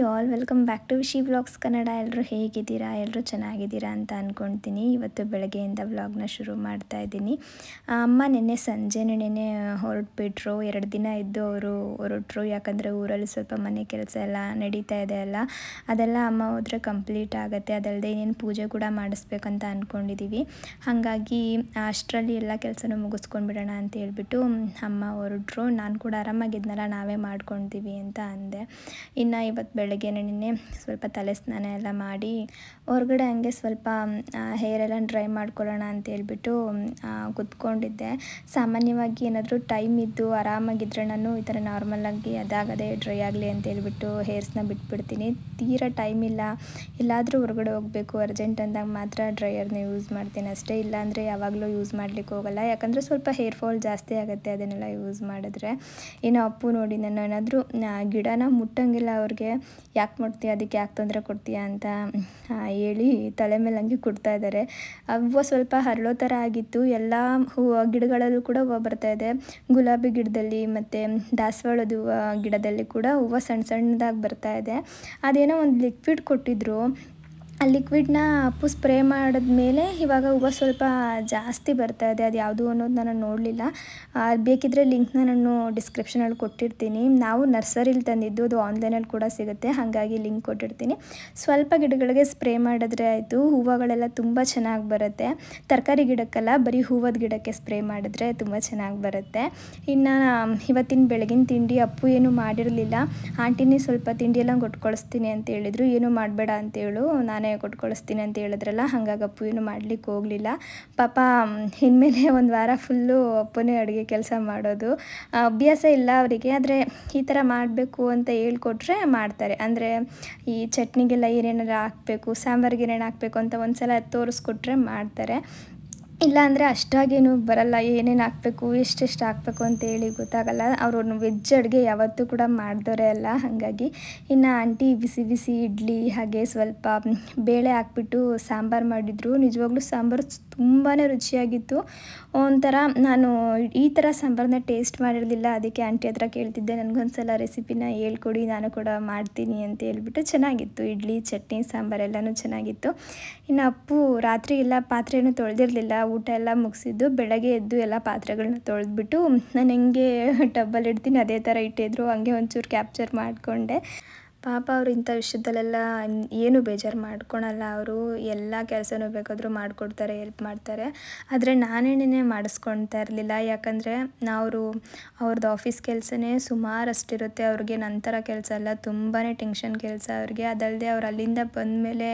All welcome back to Vishi vlogs Kannada ಎಲ್ಲರೂ ಹೇಗಿದ್ದೀರಾ ಎಲ್ಲರೂ ಚೆನ್ನಾಗಿದ್ದೀರಾ ಅಂತ ಅಂದ್ಕೊಳ್ತೀನಿ ಇವತ್ತು ಬೆಳಗ್ಗೆಯಿಂದ ವ್ಲಾಗ್ನ ಶುರು ಮಾಡ್ತಾ ಇದ್ದೀನಿ ಆ, ಅಮ್ಮ ನಿನ್ನೆ ಸಂಜೆ ನೆನೆ ಹೊರಟ್ಬಿಟ್ರು ಎರಡು ದಿನ ಇದ್ದು ಅವರು ಹೊರಟ್ರು ಯಾಕಂದರೆ ಊರಲ್ಲಿ ಸ್ವಲ್ಪ ಮನೆ ಕೆಲಸ ಎಲ್ಲ ನಡೀತಾ ಇದೆ ಅಲ್ಲ ಅದೆಲ್ಲ ಅಮ್ಮ ಹೋದರೆ ಕಂಪ್ಲೀಟ್ ಆಗುತ್ತೆ ಅದಲ್ಲದೆ ಇನ್ನೇನು ಪೂಜೆ ಕೂಡ ಮಾಡಿಸ್ಬೇಕಂತ ಅಂದ್ಕೊಂಡಿದ್ದೀವಿ ಹಾಗಾಗಿ ಅಷ್ಟರಲ್ಲಿ ಎಲ್ಲ ಕೆಲಸನೂ ಮುಗಿಸ್ಕೊಂಡ್ಬಿಡೋಣ ಅಂತ ಹೇಳ್ಬಿಟ್ಟು ಮ್, ಅಮ್ಮ ಹೊರಟ್ರು ನಾನು ಕೂಡ ಆರಾಮಾಗಿದ್ನಲ್ಲ ನಾವೇ ಮಾಡ್ಕೊಳ್ತೀವಿ ಅಂತ ಅಂದೆ ಇನ್ನು ಇವತ್ತು ಬೆಳಗ್ಗೆ ನೆನೆ ಸ್ವಲ್ಪ ತಲೆ ಸ್ನಾನ ಎಲ್ಲ ಮಾಡಿ ಹೊರಗಡೆ ಹಂಗೆ ಸ್ವಲ್ಪ ಹೇರ್ ಎಲ್ಲ ಡ್ರೈ ಮಾಡ್ಕೊಳ್ಳೋಣ ಅಂತ ಹೇಳ್ಬಿಟ್ಟು ಆ, ಕುತ್ಕೊಂಡಿದ್ದೆ ಸಾಮಾನ್ಯವಾಗಿ ಏನಾದರೂ ಟೈಮ್ ಇದ್ದು ಆರಾಮಾಗಿದ್ದರೆ ನಾನು ಈ ಥರ ನಾರ್ಮಲಾಗಿ ಅದಾಗದೇ ಡ್ರೈ ಆಗಲಿ ಅಂತ ಹೇಳ್ಬಿಟ್ಟು ಹೇರ್ಸ್ನ ಬಿಟ್ಬಿಡ್ತೀನಿ ತೀರಾ ಟೈಮ್ ಇಲ್ಲ ಎಲ್ಲಾದರೂ ಹೊರಗಡೆ ಹೋಗಬೇಕು ಅರ್ಜೆಂಟ್ ಅಂದಾಗ ಮಾತ್ರ ಡ್ರೈಯರ್ನ ಯೂಸ್ ಮಾಡ್ತೀನಿ ಅಷ್ಟೇ ಇಲ್ಲಾಂದರೆ ಯಾವಾಗಲೂ ಯೂಸ್ ಮಾಡ್ಲಿಕ್ಕೆ ಹೋಗಲ್ಲ ಯಾಕಂದರೆ ಸ್ವಲ್ಪ ಹೇರ್ ಫಾಲ್ ಜಾಸ್ತಿ ಆಗುತ್ತೆ ಅದನ್ನೆಲ್ಲ ಯೂಸ್ ಮಾಡಿದ್ರೆ ಇನ್ನು ಅಪ್ಪು ನೋಡಿ ನಾನು ಏನಾದರೂ ಗಿಡನ ಮುಟ್ಟಂಗಿಲ್ಲ ಅವ್ರಿಗೆ ಯಾಕೆ ಮುಟ್ತೀಯ ಅದಕ್ಕೆ ಯಾಕೆ ತೊಂದರೆ ಕೊಡ್ತೀಯ ಅಂತ ಆ, ಹೇಳಿ ತಲೆ ಮೇಲೆ ಹಂಗೆ ಕೊಡ್ತಾ ಇದ್ದಾರೆ ಹೂವು ಸ್ವಲ್ಪ ಹರಳೋ ಥರ ಆಗಿತ್ತು ಎಲ್ಲ ಹೂವು ಗಿಡಗಳಲ್ಲೂ ಕೂಡ ಹೂವು ಬರ್ತಾ ಇದೆ ಗುಲಾಬಿ ಗಿಡದಲ್ಲಿ ಮತ್ತು ದಾಸವಾಳದ ಹೂವು ಗಿಡದಲ್ಲಿ ಕೂಡ ಹೂವು ಸಣ್ಣ ಸಣ್ಣದಾಗಿ ಬರ್ತಾ ಇದೆ ಅದೇನೋ ಒಂದು ಲಿಕ್ವಿಡ್ ಕೊಟ್ಟಿದ್ರು ಆ ಲಿಕ್ವಿಡ್ನ ಅಪ್ಪು ಸ್ಪ್ರೇ ಮಾಡಿದ್ಮೇಲೆ ಇವಾಗ ಹೂವು ಸ್ವಲ್ಪ ಜಾಸ್ತಿ ಬರ್ತಾ ಇದೆ ಅದು ಯಾವುದು ಅನ್ನೋದು ನಾನು ನೋಡಲಿಲ್ಲ ಬೇಕಿದ್ದರೆ ಲಿಂಕ್ನ ನಾನು ಡಿಸ್ಕ್ರಿಪ್ಷನಲ್ಲಿ ಕೊಟ್ಟಿರ್ತೀನಿ ನಾವು ನರ್ಸರಿಲಿ ತಂದಿದ್ದು ಅದು ಆನ್ಲೈನಲ್ಲಿ ಕೂಡ ಸಿಗುತ್ತೆ ಹಾಗಾಗಿ ಲಿಂಕ್ ಕೊಟ್ಟಿರ್ತೀನಿ ಸ್ವಲ್ಪ ಗಿಡಗಳಿಗೆ ಸ್ಪ್ರೇ ಮಾಡಿದ್ರೆ ಆಯಿತು ಹೂವುಗಳೆಲ್ಲ ತುಂಬ ಚೆನ್ನಾಗಿ ಬರುತ್ತೆ ತರಕಾರಿ ಗಿಡಕ್ಕಲ್ಲ ಬರೀ ಹೂವದ ಗಿಡಕ್ಕೆ ಸ್ಪ್ರೇ ಮಾಡಿದ್ರೆ ತುಂಬ ಚೆನ್ನಾಗಿ ಬರುತ್ತೆ ಇನ್ನು ಇವತ್ತಿನ ಬೆಳಗಿನ ತಿಂಡಿ ಅಪ್ಪು ಏನು ಮಾಡಿರಲಿಲ್ಲ ಆಂಟಿನೇ ಸ್ವಲ್ಪ ತಿಂಡಿ ಎಲ್ಲ ಕೊಟ್ಕೊಳಿಸ್ತೀನಿ ಅಂತ ಹೇಳಿದ್ರು ಏನು ಮಾಡಬೇಡ ಅಂತೇಳು ನಾನೇ ಕೊಟ್ಕೊಳಿಸ್ತೀನಿ ಅಂತ ಹೇಳಿದ್ರಲ್ಲ ಹಾಗಾಗಿ ಅಪ್ಪು ಏನು ಮಾಡ್ಲಿಕ್ಕೆ ಹೋಗಲಿಲ್ಲ ಪಾಪ ಮ್, ಇನ್ಮೇಲೆ ಒಂದು ವಾರ ಫುಲ್ಲು ಅಪ್ಪನೇ ಅಡುಗೆ ಕೆಲಸ ಮಾಡೋದು ಆ, ಅಭ್ಯಾಸ ಇಲ್ಲ ಅವರಿಗೆ ಆದರೆ ಈ ಥರ ಮಾಡಬೇಕು ಅಂತ ಹೇಳ್ಕೊಟ್ರೆ ಮಾಡ್ತಾರೆ ಅಂದರೆ ಈ ಚಟ್ನಿಗೆಲ್ಲ ಏನೇನೆಲ್ಲ ಹಾಕಬೇಕು ಸಾಂಬಾರಿಗೆ ಏನೇನು ಹಾಕಬೇಕು ಅಂತ ಒಂದು ಸಲ ತೋರಿಸ್ಕೊಟ್ರೆ ಮಾಡ್ತಾರೆ ಇಲ್ಲಾಂದರೆ ಅಷ್ಟಾಗೇನು ಬರಲ್ಲ ಏನೇನು ಹಾಕಬೇಕು ಎಷ್ಟೆಷ್ಟು ಹಾಕಬೇಕು ಅಂತ ಹೇಳಿ ಗೊತ್ತಾಗಲ್ಲ ಅವರು ವೆಜ್ ಅಡುಗೆ ಯಾವತ್ತೂ ಕೂಡ ಮಾಡಿದವರೇ ಅಲ್ಲ ಹಾಗಾಗಿ ಇನ್ನು ಆಂಟಿ ಬಿಸಿ ಬಿಸಿ ಇಡ್ಲಿ ಹಾಗೆ ಸ್ವಲ್ಪ ಬೇಳೆ ಹಾಕ್ಬಿಟ್ಟು ಸಾಂಬಾರು ಮಾಡಿದರು ನಿಜವಾಗ್ಲೂ ಸಾಂಬಾರು ತುಂಬಾ ರುಚಿಯಾಗಿತ್ತು ಒಂಥರ ನಾನು ಈ ಥರ ಸಾಂಬಾರನ್ನ ಟೇಸ್ಟ್ ಮಾಡಿರಲಿಲ್ಲ ಅದಕ್ಕೆ ಆಂಟಿ ಹತ್ರ ಕೇಳ್ತಿದ್ದೆ ನನಗೊಂದ್ಸಲ ರೆಸಿಪಿನ ಹೇಳ್ಕೊಡಿ ನಾನು ಕೂಡ ಮಾಡ್ತೀನಿ ಅಂತ ಹೇಳ್ಬಿಟ್ಟು ಚೆನ್ನಾಗಿತ್ತು ಇಡ್ಲಿ ಚಟ್ನಿ ಸಾಂಬಾರೆಲ್ಲನೂ ಚೆನ್ನಾಗಿತ್ತು ಇನ್ನು ಅಪ್ಪು ರಾತ್ರಿ ಎಲ್ಲ ಪಾತ್ರೆನೂ ತೊಳೆದಿರಲಿಲ್ಲ ಊಟ ಎಲ್ಲ ಮುಗಿಸಿದ್ದು ಬೆಳಗ್ಗೆ ಎದ್ದು ಎಲ್ಲ ಪಾತ್ರೆಗಳನ್ನ ತೊಳೆದ್ಬಿಟ್ಟು ನಾನು ಹೆಂಗೆ ಟಬ್ಬಲ್ಲಿ ಇಡ್ತೀನಿ ಅದೇ ಥರ ಇಟ್ಟಿದ್ರು ಹಂಗೆ ಒಂಚೂರು ಕ್ಯಾಪ್ಚರ್ ಮಾಡಿಕೊಂಡೆ ಪಾಪ ಅವ್ರು ಇಂಥ ವಿಷಯದಲ್ಲೆಲ್ಲ ಏನು ಬೇಜಾರು ಮಾಡ್ಕೊಳಲ್ಲ ಅವರು ಎಲ್ಲ ಕೆಲಸನೂ ಬೇಕಾದರೂ ಮಾಡಿಕೊಡ್ತಾರೆ ಹೆಲ್ಪ್ ಮಾಡ್ತಾರೆ ಆದರೆ ನಾನೇನೇ ಮಾಡಿಸ್ಕೊಳ್ತಾ ಇರಲಿಲ್ಲ ಯಾಕಂದರೆ ಅವರು ಅವ್ರದ್ದು ಆಫೀಸ್ ಕೆಲಸನೇ ಸುಮಾರು ಅಷ್ಟಿರುತ್ತೆ ಅವ್ರಿಗೆ ನಂತರ ಕೆಲಸ ಎಲ್ಲ ತುಂಬಾ ಟೆನ್ಷನ್ ಕೆಲಸ ಅವ್ರಿಗೆ ಅದಲ್ಲದೆ ಅವ್ರು ಅಲ್ಲಿಂದ ಬಂದಮೇಲೆ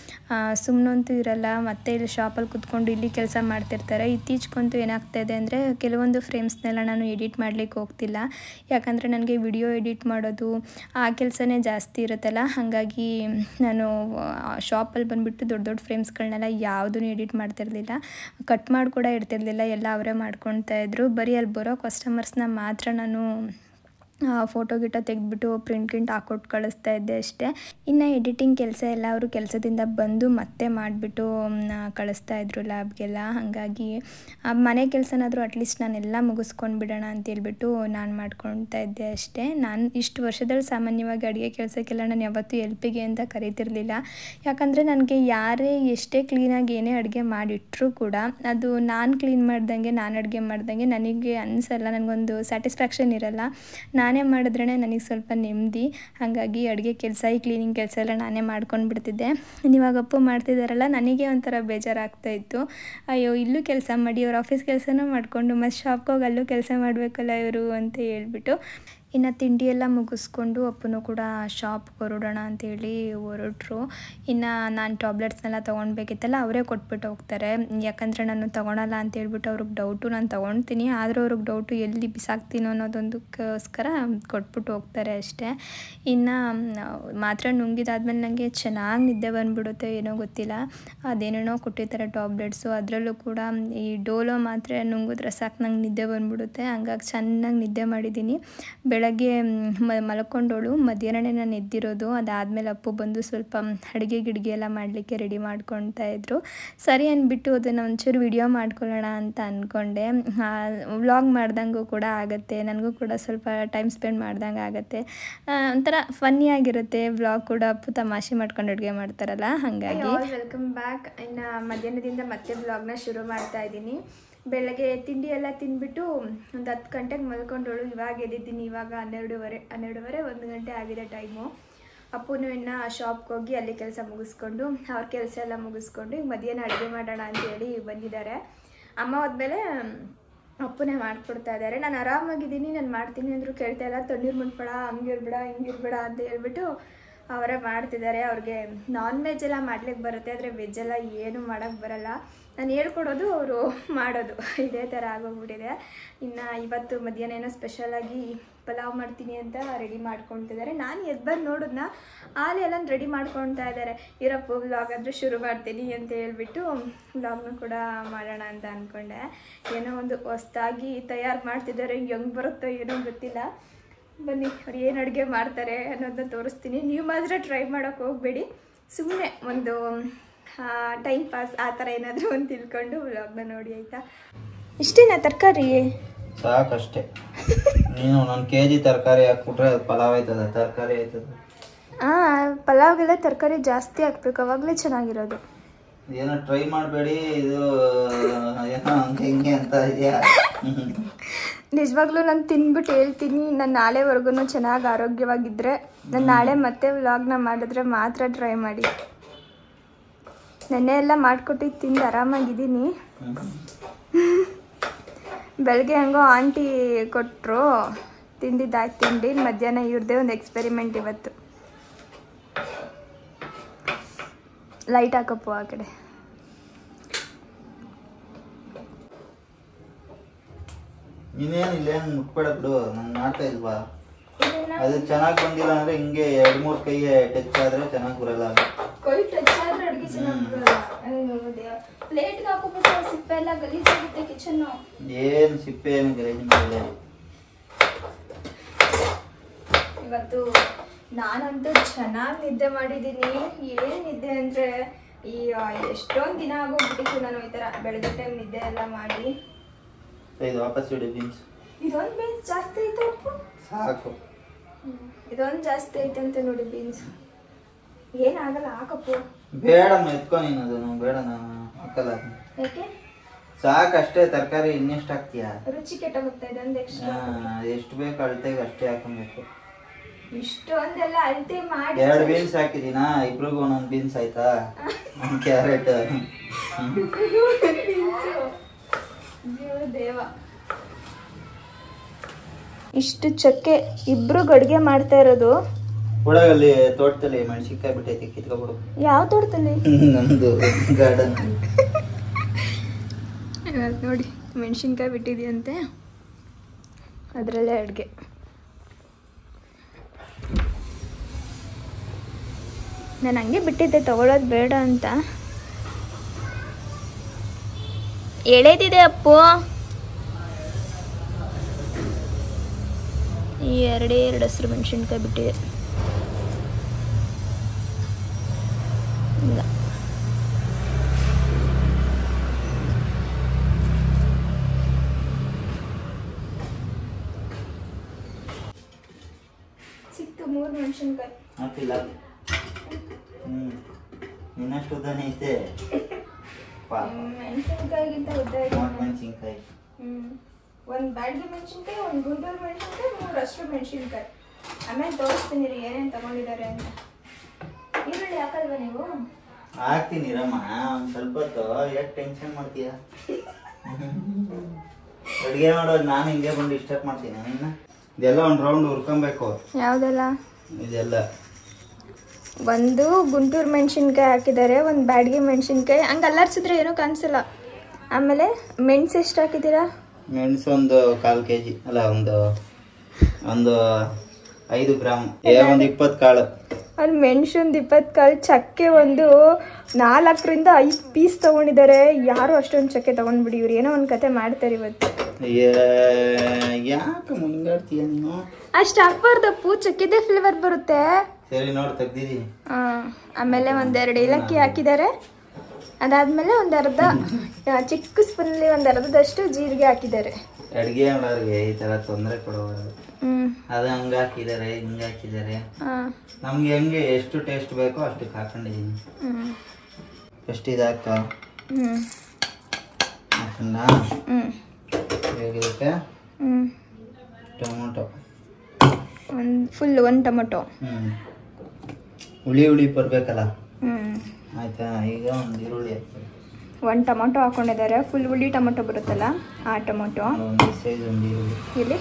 ಸುಮ್ಮನಂತೂ ಇರಲ್ಲ ಮತ್ತೆ ಇಲ್ಲಿ ಶಾಪಲ್ಲಿ ಕುತ್ಕೊಂಡು ಇಲ್ಲಿ ಕೆಲಸ ಮಾಡ್ತಿರ್ತಾರೆ ಇತ್ತೀಚೆಗಂತೂ ಏನಾಗ್ತಾಯಿದೆ ಅಂದರೆ ಕೆಲವೊಂದು ಫ್ರೇಮ್ಸ್ನೆಲ್ಲ ನಾನು ಎಡಿಟ್ ಮಾಡಲಿಕ್ಕೆ ಹೋಗ್ತಿಲ್ಲ ಯಾಕಂದರೆ ನನಗೆ ವಿಡಿಯೋ ಎಡಿಟ್ ಮಾಡೋದು ಆ ಕೆಲಸನೇ ಜಾಸ್ತಿ ಇರುತ್ತಲ್ಲ ಹಾಗಾಗಿ ನಾನು ಶಾಪಲ್ಲಿ ಬಂದುಬಿಟ್ಟು ದೊಡ್ಡ ದೊಡ್ಡ ಫ್ರೇಮ್ಸ್ಗಳನ್ನೆಲ್ಲ ಯಾವುದೂ ಎಡಿಟ್ ಮಾಡ್ತಿರ್ಲಿಲ್ಲ ಕಟ್ ಮಾಡಿ ಕೂಡ ಇಡ್ತಿರ್ಲಿಲ್ಲ ಎಲ್ಲ ಅವರೇ ಮಾಡ್ಕೊಳ್ತಾ ಇದ್ರು ಬರೀ ಅಲ್ಲಿ ಬರೋ ಕಸ್ಟಮರ್ಸ್ನ ಮಾತ್ರ ನಾನು ಫೋಟೋ ಗಿಟ ತೆಗೆದ್ಬಿಟ್ಟು ಪ್ರಿಂಟ್ ಗಿಂಟ್ ಹಾಕೊಟ್ಟು ಕಳಿಸ್ತಾ ಇದ್ದೆ ಅಷ್ಟೇ ಇನ್ನು ಎಡಿಟಿಂಗ್ ಕೆಲಸ ಎಲ್ಲ ಅವರು ಕೆಲಸದಿಂದ ಬಂದು ಮತ್ತೆ ಮಾಡಿಬಿಟ್ಟು ಕಳಿಸ್ತಾ ಇದ್ರು ಲ್ಯಾಬ್ಗೆಲ್ಲ ಹಾಗಾಗಿ ಆ ಮನೆ ಕೆಲಸನಾದರೂ ಅಟ್ಲೀಸ್ಟ್ ನಾನೆಲ್ಲ ಮುಗಿಸ್ಕೊಂಡು ಬಿಡೋಣ ಅಂತ ಹೇಳ್ಬಿಟ್ಟು ನಾನು ಮಾಡ್ಕೊಳ್ತಾ ಇದ್ದೆ ಅಷ್ಟೇ ನಾನು ಇಷ್ಟು ವರ್ಷದಲ್ಲಿ ಸಾಮಾನ್ಯವಾಗಿ ಅಡುಗೆ ಕೆಲಸಕ್ಕೆಲ್ಲ ನಾನು ಯಾವತ್ತೂ ಎಲ್ಪಿಗೆ ಅಂತ ಕರಿತಿರ್ಲಿಲ್ಲ ಯಾಕಂದರೆ ನನಗೆ ಯಾರೇ ಎಷ್ಟೇ ಕ್ಲೀನಾಗಿ ಏನೇ ಅಡುಗೆ ಮಾಡಿಟ್ರೂ ಕೂಡ ಅದು ನಾನು ಕ್ಲೀನ್ ಮಾಡ್ದಂಗೆ ನಾನು ಅಡುಗೆ ಮಾಡ್ದಂಗೆ ನನಗೆ ಅನಿಸಲ್ಲ ನನಗೊಂದು ಸ್ಯಾಟಿಸ್ಫ್ಯಾಕ್ಷನ್ ಇರಲ್ಲ ನಾನೇ ಮಾಡಿದ್ರೇ ನನಗೆ ಸ್ವಲ್ಪ ನೆಮ್ಮದಿ ಹಾಗಾಗಿ ಅಡುಗೆ ಕೆಲಸ ಈ ಕ್ಲೀನಿಂಗ್ ಕೆಲಸ ಎಲ್ಲ ನಾನೇ ಮಾಡ್ಕೊಂಡು ಬಿಡ್ತಿದ್ದೆ ಇವಾಗ ಅಪ್ಪು ಮಾಡ್ತಿದ್ದಾರಲ್ಲ ನನಗೆ ಒಂಥರ ಬೇಜಾರಾಗ್ತಾ ಇತ್ತು ಅಯ್ಯೋ ಇಲ್ಲೂ ಕೆಲಸ ಮಾಡಿ ಅವ್ರ ಆಫೀಸ್ ಕೆಲಸನೂ ಮಾಡಿಕೊಂಡು ಮತ್ತು ಶಾಪ್ಗೆ ಹೋಗಿ ಅಲ್ಲೂ ಕೆಲಸ ಮಾಡಬೇಕಲ್ಲ ಇವರು ಅಂತ ಹೇಳ್ಬಿಟ್ಟು ಇನ್ನು ತಿಂಡಿ ಎಲ್ಲ ಮುಗಿಸ್ಕೊಂಡು ಅಪ್ಪನೂ ಕೂಡ ಶಾಪ್ಗೆ ಹೊರಡೋಣ ಅಂತೇಳಿ ಹೊರಟ್ರು ಇನ್ನು ನಾನು ಟ್ಯಾಬ್ಲೆಟ್ಸ್ನೆಲ್ಲ ತೊಗೊಳ್ಬೇಕಿತ್ತಲ್ಲ ಅವರೇ ಕೊಟ್ಬಿಟ್ಟು ಹೋಗ್ತಾರೆ ಯಾಕಂದರೆ ನಾನು ತೊಗೊಳಲ್ಲ ಅಂತ ಹೇಳ್ಬಿಟ್ಟು ಅವ್ರಿಗೆ ಡೌಟು ನಾನು ತೊಗೊಳ್ತೀನಿ ಆದರೂ ಅವ್ರಿಗೆ ಡೌಟು ಎಲ್ಲಿ ಬಿಸಾಕ್ತೀನೋ ಅನ್ನೋದೊಂದಕ್ಕೋಸ್ಕರ ಕೊಟ್ಬಿಟ್ಟು ಹೋಗ್ತಾರೆ ಅಷ್ಟೇ ಇನ್ನು ಮಾತ್ರ ನುಂಗಿದಾದ್ಮೇಲೆ ನನಗೆ ಚೆನ್ನಾಗಿ ನಿದ್ದೆ ಬಂದುಬಿಡುತ್ತೆ ಏನೋ ಗೊತ್ತಿಲ್ಲ ಅದೇನೇನೋ ಕೊಟ್ಟಿರ್ತಾರೆ ಟ್ಯಾಬ್ಲೆಟ್ಸು ಅದರಲ್ಲೂ ಕೂಡ ಈ ಡೋಲೋ ಮಾತ್ರೆ ನುಂಗಿದ್ರೆ ಸಾಕು ನಂಗೆ ನಿದ್ದೆ ಬಂದುಬಿಡುತ್ತೆ ಹಂಗಾಗಿ ಚೆನ್ನಾಗಿ ನಿದ್ದೆ ಮಾಡಿದ್ದೀನಿ ಬೆಳಗ್ಗೆ ಬೆಳಗ್ಗೆ ಮ ಮಲ್ಕೊಂಡೋಳು ಮಧ್ಯಾಹ್ನನೇ ನಾನು ಎದ್ದಿರೋದು ಅದಾದಮೇಲೆ ಅಪ್ಪು ಬಂದು ಸ್ವಲ್ಪ ಅಡುಗೆ ಗಿಡ್ಗೆ ಎಲ್ಲ ಮಾಡಲಿಕ್ಕೆ ರೆಡಿ ಮಾಡ್ಕೊಳ್ತಾ ಇದ್ರು ಸರಿ ಅಂದ್ಬಿಟ್ಟು ಅದನ್ನು ಒಂಚೂರು ವಿಡಿಯೋ ಮಾಡ್ಕೊಳ್ಳೋಣ ಅಂತ ಅಂದ್ಕೊಂಡೆ ವ್ಲಾಗ್ ಮಾಡ್ದಂಗೂ ಕೂಡ ಆಗುತ್ತೆ ನನಗೂ ಕೂಡ ಸ್ವಲ್ಪ ಟೈಮ್ ಸ್ಪೆಂಡ್ ಮಾಡ್ದಂಗೆ ಆಗುತ್ತೆ ಆ, ಒಂಥರ ಫನ್ನಿ ಆಗಿರುತ್ತೆ ವ್ಲಾಗ್ ಕೂಡ ಅಪ್ಪು ತಮಾಷೆ ಮಾಡ್ಕೊಂಡು ಅಡುಗೆ ಮಾಡ್ತಾರಲ್ಲ ಹಾಗಾಗಿ ವೆಲ್ಕಮ್ ಬ್ಯಾಕ್ ಇನ್ನು ಮಧ್ಯಾಹ್ನದಿಂದ ಮತ್ತೆ ವ್ಲಾಗ್ನ ಶುರು ಮಾಡ್ತಾ ಇದ್ದೀನಿ ಬೆಳಗ್ಗೆ ತಿಂಡಿ ಎಲ್ಲ ತಿಂದ್ಬಿಟ್ಟು ಒಂದು ಹತ್ತು ಗಂಟೆಗೆ ಮಲ್ಕೊಂಡೋಳು ಇವಾಗ ಎದ್ದಿದ್ದೀನಿ ಇವಾಗ ಹನ್ನೆರಡೂವರೆ ಹನ್ನೆರಡೂವರೆ ಒಂದು ಗಂಟೆ ಆಗಿದೆ ಟೈಮು ಅಪ್ಪುನು ಇನ್ನು ಶಾಪ್ಗೆ ಹೋಗಿ ಅಲ್ಲಿ ಕೆಲಸ ಮುಗಿಸ್ಕೊಂಡು ಅವ್ರ ಕೆಲಸ ಎಲ್ಲ ಮುಗಿಸ್ಕೊಂಡು ಈಗ ಮಧ್ಯಾಹ್ನ ಅಡುಗೆ ಮಾಡೋಣ ಅಂತೇಳಿ ಬಂದಿದ್ದಾರೆ ಅಮ್ಮ ಹೋದ್ಮೇಲೆ ಅಪ್ಪನೇ ಮಾಡ್ಕೊಡ್ತಾ ಇದ್ದಾರೆ ನಾನು ಆರಾಮಾಗಿದ್ದೀನಿ ನಾನು ಮಾಡ್ತೀನಿ ಅಂದರೂ ಕೇಳ್ತಾ ಇಲ್ಲ ತಣ್ಣೀರು ಮುಟ್ಬೇಡ ಹಂಗಿರ್ಬೇಡ ಹಿಂಗಿರ್ಬೇಡ ಅಂತ ಹೇಳ್ಬಿಟ್ಟು ಅವರೇ ಮಾಡ್ತಿದ್ದಾರೆ ಅವ್ರಿಗೆ ನಾನ್ ವೆಜ್ ಎಲ್ಲ ಮಾಡ್ಲಿಕ್ಕೆ ಬರುತ್ತೆ ಆದರೆ ವೆಜ್ ಎಲ್ಲ ಏನು ಮಾಡೋಕ್ಕೆ ಬರಲ್ಲ ನಾನು ಹೇಳ್ಕೊಡೋದು ಅವರು ಮಾಡೋದು ಇದೇ ಥರ ಆಗೋಗ್ಬಿಟ್ಟಿದೆ ಇನ್ನು ಇವತ್ತು ಮಧ್ಯಾಹ್ನ ಏನೋ ಸ್ಪೆಷಲಾಗಿ ಪಲಾವ್ ಮಾಡ್ತೀನಿ ಅಂತ ರೆಡಿ ಮಾಡ್ಕೊಳ್ತಿದ್ದಾರೆ ನಾನು ಎದ್ದು ಬಂದು ನೋಡಿದ್ನ ಆಲೆ ಎಲ್ಲ ರೆಡಿ ಮಾಡ್ಕೊಳ್ತಾ ಇದ್ದಾರೆ ಇರಪ್ಪ ವ್ಲಾಗ್ ಆದರೂ ಶುರು ಮಾಡ್ತೀನಿ ಅಂತ ಹೇಳ್ಬಿಟ್ಟು ವ್ಲಾಗ್ನ ಕೂಡ ಮಾಡೋಣ ಅಂತ ಅಂದ್ಕೊಂಡೆ ಏನೋ ಒಂದು ಹೊಸ್ದಾಗಿ ತಯಾರು ಮಾಡ್ತಿದ್ದಾರೆ ಹೆಂಗೆ ಬರುತ್ತೋ ಏನೋ ಗೊತ್ತಿಲ್ಲ ಬನ್ನಿ ಅವ್ರು ಏನು ಅಡುಗೆ ಮಾಡ್ತಾರೆ ಅನ್ನೋದನ್ನ ತೋರಿಸ್ತೀನಿ ನೀವು ಮಾತ್ರ ಟ್ರೈ ಮಾಡೋಕ್ಕೆ ಹೋಗಬೇಡಿ ಸುಮ್ಮನೆ ಒಂದು ಟೈಮ್ ಪಾಸ್ ಆ ಥರ ಏನಾದರೂ ಒಂದು ತಿಳ್ಕೊಂಡು ವ್ಲಾಗ್ನ ನೋಡಿ ಆಯಿತಾ ಇಷ್ಟೇನಾ ತರಕಾರಿ ಸಾಕಷ್ಟೇ ನೀನು ಒಂದೊಂದು ಕೆ ಜಿ ತರಕಾರಿ ಹಾಕ್ಬಿಟ್ರೆ ಅದು ಪಲಾವ್ ಆಯ್ತದ ತರಕಾರಿ ಆಯ್ತದ ಹಾಂ ಪಲಾವ್ಗೆಲ್ಲ ತರಕಾರಿ ಜಾಸ್ತಿ ಹಾಕ್ಬೇಕು ಅವಾಗಲೇ ಚೆನ್ನಾಗಿರೋದು ಏನೋ ಟ್ರೈ ಮಾಡಬೇಡಿ ಇದು ಏನೋ ಹಂಗೆ ಹಿಂಗೆ ಅಂತ ಇದೆಯಾ ನಿಜವಾಗ್ಲೂ ನಾನು ತಿಂದ್ಬಿಟ್ಟು ಹೇಳ್ತೀನಿ ನಾನು ನಾಳೆವರೆಗೂ ಚೆನ್ನಾಗಿ ಆರೋಗ್ಯವಾಗಿದ್ದರೆ ನಾನು ನಾಳೆ ಮತ್ತೆ ವ್ಲಾಗ್ನ ಮಾಡಿದ್ರೆ ಮಾತ್ರ ಟ್ರೈ ಮಾಡಿ ನೆನ್ನೆ ಎಲ್ಲ ಮಾಡಿಕೊಟ್ಟು ತಿಂದು ಆರಾಮಾಗಿದ್ದೀನಿ ಬೆಳಗ್ಗೆ ಹೆಂಗೋ ಆಂಟಿ ಕೊಟ್ಟರು ತಿಂದಿದ್ದಾಯ್ತು ತಿಂಡಿ ಮಧ್ಯಾಹ್ನ ಇವ್ರದ್ದೇ ಒಂದು ಎಕ್ಸ್ಪೆರಿಮೆಂಟ್ ಇವತ್ತು ಲೈಟ್ ಹಾಕಪ್ಪು ಆ ಕಡೆ ನೀನೇನು ಇಲ್ಲೇನು ಮುಟ್ಬೇಡ ಬಿಡು ನಂಗೆ ಮಾಡ್ತಾ ಇಲ್ವಾ ಅದು ಚೆನ್ನಾಗಿ ಬಂದಿಲ್ಲ ಅಂದ್ರೆ ಹಿಂಗೆ ಎರಡು ಮೂರು ಕೈ ಟಚ್ ಆದ್ರೆ ಚೆನ್ನಾಗಿ ಬರಲ್ಲ ಕೈ ಟಚ್ ಆದ್ರೆ ಅಡುಗೆ ಚೆನ್ನಾಗಿ ಬರಲ್ಲ ಪ್ಲೇಟ್ಗೆ ಹಾಕೋಬಿಟ್ಟು ಸಿಪ್ಪೆ ಎಲ್ಲ ಗಲೀಜಾಗುತ್ತೆ ಕಿಚನ್ನು ಏನು ಸಿಪ್ಪೆ ಏನು ಗಲೀಜು ಮಾಡಿಲ್ಲ ಇವತ್ತು ನಾನಂತೂ ಚೆನ್ನಾಗಿ ನಿದ್ದೆ ಮಾಡಿದ್ದೀನಿ ಏನು ನಿದ್ದೆ ಅಂದರೆ ಈ ಆ, ಎಷ್ಟೊಂದು ದಿನ ಆಗೋಗ್ಬಿಟ್ಟಿತ್ತು ನಾನು ಈ ಥರ ಬೆಳಗ್ಗೆ ಟೈಮ್ ನಿದ್ದೆ ಎಲ್ಲ ಮಾಡಿ ಇದು ವಾಪಸ್ ಇಡು ಬೀನ್ಸ್ ಇದೊಂದು ಬೀನ್ಸ್ ಜಾಸ್ತಿ ಐತೆ ಉಪ್ಪು ಸಾಕು ಇದೊಂದು ಜಾಸ್ತಿ ಐತೆ ಅಂತ ನೋಡಿ ಬೀನ್ಸ್ ಏನಾಗಲ್ಲ ಹಾಕಪ್ಪು ಬೇಡಮ್ಮ ಎತ್ಕೊ ನೀನು ಅದನ್ನು ಬೇಡ ನಾನು ಹಾಕಲ್ಲ ಅದನ್ನ. ಯಾಕೆ ಸಾಕಷ್ಟೇ ತರಕಾರಿ ಇನ್ನೆಷ್ಟು ಹಾಕ್ತೀಯಾ ರುಚಿ ಕೆಟ್ಟೋಗುತ್ತೆ ಇದೊಂದು ಎಕ್ಸ್ಟ್ರಾ ಹಾ, ಎಷ್ಟು ಬೇಕು ಅಳತೆಗೆ ಅಷ್ಟೇ ಹಾಕೊಬೇಕು ಇಷ್ಟೊಂದೆಲ್ಲ ಅಳತೆ ಮಾಡಿ ಎರಡು ಬೀನ್ಸ್ ಹಾಕಿದೀನಾ ಇಬ್ರಿಗೂ ಒಂದೊಂದು ಬೀನ್ಸ್ ಆಯ್ತಾ ಒಂದು ಕ್ಯಾರೆಟ್ ದೇವ ಇಷ್ಟು ಚಕ್ಕೆ ಇಬ್ರು ಅಡುಗೆ ಮಾಡ್ತಾ ಇರೋದು ಒಳಗಲ್ಲಿ ತೋಟದಲ್ಲಿ ಮೆಣಸಿನ್ಕಾಯಿ ಬಿಟ್ಟೈತಿ ಕಿತ್ಕೊಬಿಡು ಯಾವ ತೋಟದಲ್ಲಿ ನಮ್ದು ಗಾರ್ಡನ್ ನೋಡಿ ಮೆಣಸಿನ್ಕಾಯಿ ಬಿಟ್ಟಿದೆಯಂತೆ ಅದರಲ್ಲೇ ಅಡುಗೆ ನಾನು ಹಂಗೆ ಬಿಟ್ಟಿದ್ದೆ ತಗೊಳ್ಳೋದು ಬೇಡ ಅಂತ ಎಳೆದಿದೆ ಅಪ್ಪು ಈ ಎರಡೇ ಎರಡು ಹಸಿರು ಮೆಣಸಿನ್ಕಾಯಿ ಬಿಟ್ಟಿದೆ ಇಲ್ಲ ಸಿಕ್ತು ಮೂರು ಮೆಣಸಿನ್ಕಾಯಿ ಹಾಕಿಲ್ಲ ಹ್ಮ್ ಇನ್ನಷ್ಟು ಉದ್ದಾನೆ ಐತೆ ಪಾಪ ಮೆಣಸಿನ್ಕಾಯಿಗಿಂತ ಉದ್ದ ಇದೆ ಮೂರ್ ಮೆಣಸಿನ್ಕಾಯಿ ಹ್ಮ್ ಒಂದು ಬ್ಯಾಡ್ಗೆ ಮೆಣಸಿನ್ಕಾಯಿ ಒಂದು ಗುಂಟೂರು ಮೆಣಸಿನ್ಕಾಯಿ ಮೂರು ಹಸಿರು ಮೆಣಸಿನ್ಕಾಯಿ ಆಮೇಲೆ ತೋರಿಸ್ತೀನಿ ರೀ ಏನೇನು ತಗೊಂಡಿದ್ದಾರೆ ಅಂತ ಈರುಳ್ಳಿ ಹಾಕಲ್ವಾ ನೀವು ಹಾಕ್ತೀನಿ ರಮ್ಮ ಒಂದ್ ಸ್ವಲ್ಪ ಹೊತ್ತು ಯಾಕೆ ಟೆನ್ಷನ್ ಮಾಡ್ತೀಯ ಅಡುಗೆ ಮಾಡೋದು ನಾನು ಹಿಂಗೆ ಬಂದು ಡಿಸ್ಟರ್ಬ್ ಮಾಡ್ತೀನಿ ನಿನ್ನ ಇದೆಲ್ಲ ಒಂದು ರೌಂಡ್ ಹುರ್ಕೊಬೇಕು ಯಾವುದೆಲ್ಲ ಇದೆಲ್ಲ ಒಂದು ಗುಂಟೂರು ಮೆಣಸಿನ್ಕಾಯಿ ಹಾಕಿದ್ದಾರೆ ಒಂದು ಬ್ಯಾಡ್ಗೆ ಮೆಣಸಿನ್ಕಾಯಿ ಹಂಗೆ ಅಲ್ಲಾಡ್ಸಿದ್ರೆ ಏನೂ ಕಾಣಿಸಲ್ಲ ಆಮೇಲೆ ಮೆಣಸು ಎಷ್ಟು ಹಾಕಿದ್ದೀರಾ ಮೆಣಸು ಒಂದು ಕಾಲು ಕೆ ಜಿ ಅಲ್ಲ ಒಂದು ಒಂದು ಐದು ಗ್ರಾಮ್ ಏ ಒಂದು ಇಪ್ಪತ್ತು ಕಾಳು ಅಲ್ಲಿ ಮೆಣಸು ಒಂದು ಇಪ್ಪತ್ತು ಕಾಳು ಚಕ್ಕೆ ಒಂದು ನಾಲ್ಕರಿಂದ ಐದು ಪೀಸ್ ತೊಗೊಂಡಿದ್ದಾರೆ ಯಾರು ಅಷ್ಟೊಂದು ಚಕ್ಕೆ ತೊಗೊಂಡ್ಬಿಡಿ ಇವ್ರು ಏನೋ ಒಂದು ಕತೆ ಮಾಡ್ತಾರೆ ಇವತ್ತು ಯಾಕೆ ಮುಂಗಾಡ್ತೀಯ ನೀನು ಅಷ್ಟು ಹಾಕ್ಬಾರ್ದಪ್ಪು ಚಕ್ಕಿದೆ ಫ್ಲೇವರ್ ಬರುತ್ತೆ ಸರಿ ನೋಡಿ ತೆಗ್ದಿದ್ದೀನಿ ಆ, ಆಮೇಲೆ ಒಂದೆರಡು ಏಲಕ್ಕಿ ಹಾಕಿದ್ದಾರೆ ಅದಾದ್ಮೇಲೆ ಒಂದು ಅರ್ಧ ಆ, ಚಿಕ್ಕ ಸ್ಪೂನಲ್ಲಿ ಒಂದು ಅರ್ಧದಷ್ಟು ಜೀರಿಗೆ ಹಾಕಿದ್ದಾರೆ ಅಡುಗೆ ಮಾಡೋರಿಗೆ ಈ ಥರ ತೊಂದರೆ ಕೊಡಬಾರ್ದು ಹ್ಮ್ ಅದು ಹಂಗೆ ಹಾಕಿದ್ದಾರೆ ಹಿಂಗೆ ಹಾಕಿದ್ದಾರೆ ಆ, ನಮ್ಗೆ ಹೆಂಗೆ ಎಷ್ಟು ಟೇಸ್ಟ್ ಬೇಕೋ ಅಷ್ಟಕ್ಕೆ ಹಾಕೊಂಡಿದ್ದೀನಿ ಹ್ಮ್ ಎಷ್ಟು ಇದು ಹಾಕ ಹ್ಮ್ ಹಾಕೊಂಡ ಹ್ಮ್ ಹೇಗಿರುತ್ತೆ ಹ್ಮ್ ಟೊಮೊಟೊ ಒಂದು ಫುಲ್ ಒಂದು ಟೊಮೊಟೊ ಹ್ಞೂ ಹುಳಿ ಹುಳಿ ಬರಬೇಕಲ್ಲ ಹ್ಮ್ ಆಯಿತಾ ಈಗ ಒಂದು ಈರುಳ್ಳಿ ಹಾಕ್ಬೇಕು ಒಂದು ಟೊಮೊಟೊ ಹಾಕೊಂಡಿದ್ದಾರೆ ಫುಲ್ ಹುಳಿ ಟೊಮೊಟೊ ಬರುತ್ತಲ್ಲ ಆ ಟೊಮೊಟೊ ಒಂದು ಸೈಜ್ ಒಂದು ಈರುಳ್ಳಿ ಇಲ್ಲಿ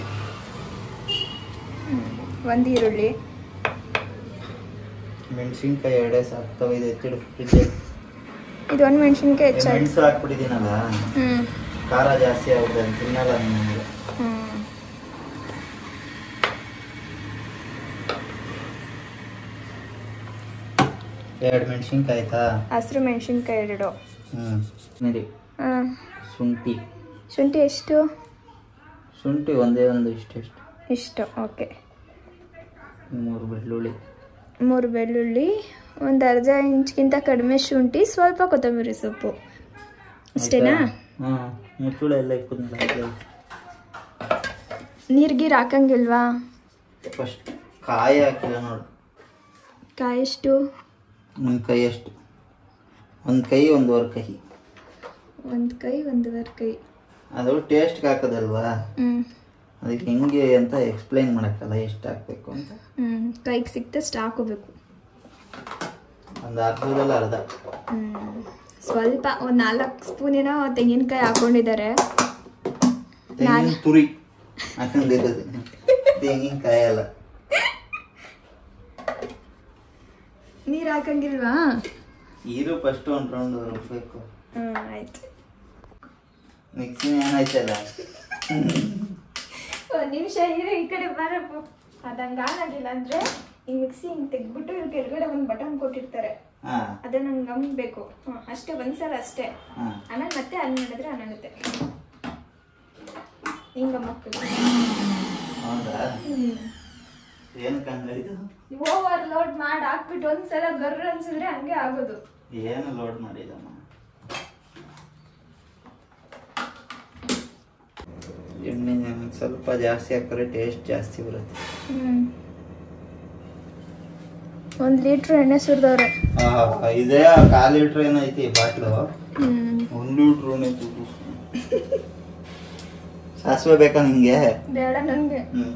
ಒಂದು ಈರುಳ್ಳಿ ಮೆಣಸಿನ್ಕಾಯಿ ಎರಡೇ ಸಾಕ್ತಾವೆ ಇದು ಎತ್ತಿಡು ಫ್ರಿಜ್ಜಲ್ಲಿ ಇದು ಒಂದು ಮೆಣಸಿನ್ಕಾಯಿ ಹೆಚ್ಚಾಗಿ ಮೆಣಸು ಹಾಕ್ಬಿಟ್ಟಿದ್ದೀನಲ್ಲ ಹ್ಞೂ ಖಾರ ಜಾಸ್ತಿ ಆಗುತ್ತೆ ಅದು ತಿನ್ನಲ್ಲ ನಿಮಗೆ ಹ್ಞೂ ಎರಡು ಮೆಣಸಿನ್ಕಾಯಿ ಆಯ್ತಾ ಹಸಿರು ಮೆಣಸಿನ್ಕಾಯಿ ಎರಡು ಹ್ಞೂ ನೀರಿ ಹಾಂ ಶುಂಠಿ ಶುಂಠಿ ಎಷ್ಟು ಶುಂಠಿ ಒಂದೇ ಒಂದು ಇಷ್ಟಿಷ್ಟು ಇಷ್ಟು ಓಕೆ ಮೂರು ಬೆಳ್ಳುಳ್ಳಿ ಮೂರು ಬೆಳ್ಳುಳ್ಳಿ ಒಂದು ಅರ್ಧ ಇಂಚ್ಗಿಂತ ಕಡಿಮೆ ಶುಂಠಿ ಸ್ವಲ್ಪ ಕೊತ್ತಂಬರಿ ಸೊಪ್ಪು ಅಷ್ಟೇನಾ ಹಾಂ ಮುಚ್ಚುಳ ಎಲ್ಲ ಇಕ್ಕಿದ್ನಲ್ಲ ನೀರು ಗೀರು ಹಾಕಂಗಿಲ್ವಾ ಫಸ್ಟ್ ಕಾಯಿ ಹಾಕಿಲ್ಲ ನೋಡು ಕಾಯಿ ಎಷ್ಟು ಒಂದು ಕೈ ಅಷ್ಟು ಒಂದು ಕೈ ಒಂದೂವರೆ ಕೈ ಒಂದು ಕೈ ಒಂದೂವರೆ ಕೈ ಅದು ಟೇಸ್ಟ್ಗೆ ಹಾಕೋದಲ್ವಾ ಹ್ಞೂ ಅದಕ್ಕೆ ಹೆಂಗೆ ಅಂತ ಎಕ್ಸ್ಪ್ಲೈನ್ ಮಾಡೋಕ್ಕಲ್ಲ ಎಷ್ಟು ಹಾಕ್ಬೇಕು ಅಂತ ಹ್ಞೂ ಕೈಗೆ ಸಿಕ್ತಷ್ಟು ಹಾಕೋಬೇಕು ಒಂದು ಅರ್ಧದಲ್ಲಿ ಅರ್ಧ ಹ್ಞೂ ಸ್ವಲ್ಪ ಒಂದು ನಾಲ್ಕು ಸ್ಪೂನಿನ ತೆಂಗಿನಕಾಯಿ ಹಾಕೊಂಡಿದ್ದಾರೆ ತೆಂಗಿನ ತುರಿ ಹಾಕೊಂಡಿರೋದು ತೆಂಗಿನಕಾಯಿ ಅಲ್ಲ ನೀರು ಹಾಕಂಗಿಲ್ವಾ ಈರು ಫಸ್ಟ್ ಒಂದು ರೌಂಡ್ ರುಬ್ಬೇಕು ಹ್ಞೂ ಆಯ್ತು ಮಿಕ್ಸಿನ ಏನಾಯ್ತಲ್ಲ ಒಂದು ನಿಮಿಷ ಇರು ಈ ಕಡೆ ಬರಪ್ಪ ಅದಂಗೆ ಆಗೋದಿಲ್ಲ ಅಂದರೆ ಈ ಮಿಕ್ಸಿ ಹಿಂಗೆ ತೆಗ್ದ್ಬಿಟ್ಟು ಇಲ್ಲಿ ಕೆಳಗಡೆ ಒಂದು ಬಟನ್ ಕೊಟ್ಟಿರ್ತಾರೆ ಹಾಂ ಅದನ್ನ ನಂಗೆ ಗಮಬೇಕು ಹ್ಞೂ ಅಷ್ಟೇ ಒಂದ್ಸಲ ಅಷ್ಟೇ ಹಾಂ ಆಮೇಲೆ ಮತ್ತೆ ಆನ್ ಮಾಡಿದ್ರೆ ಆನ್ ಆಗುತ್ತೆ ಹಿಂಗೆ ಮಕ್ಕಳು ಹೌದಾ ಏನು ಕಂಡು ಇದು ಓವರ್ ಲೋಡ್ ಮಾಡಿ ಹಾಕ್ಬಿಟ್ಟು ಒಂದ್ಸಲ ಗರ್ರ ಅನ್ಸಿದ್ರೆ ಹಂಗೆ ಆಗೋದು ಏನು ಲೋಡ್ ಮಾಡಿದಮ್ಮ ಎಣ್ಣೆ ಸ್ವಲ್ಪ ಜಾಸ್ತಿ ಹಾಕಿದ್ರೆ ಟೇಸ್ಟ್ ಜಾಸ್ತಿ ಬರುತ್ತೆ ಒಂದು ಲೀಟ್ರ್ ಎಣ್ಣೆ ಸುರಿದವ್ರೆ ಆ, ಇದೇ ಕಾಲು ಲೀಟ್ರ್ ಏನೈತಿ ಬಾಟ್ಲು ಒಂದು ಲೀಟ್ರ್ ಏನೈತಿ ಸಾಸಿವೆ ಬೇಕಾ ನಿಂಗೆ ಬೇಡ ನನಗೆ ಹ್ಮ್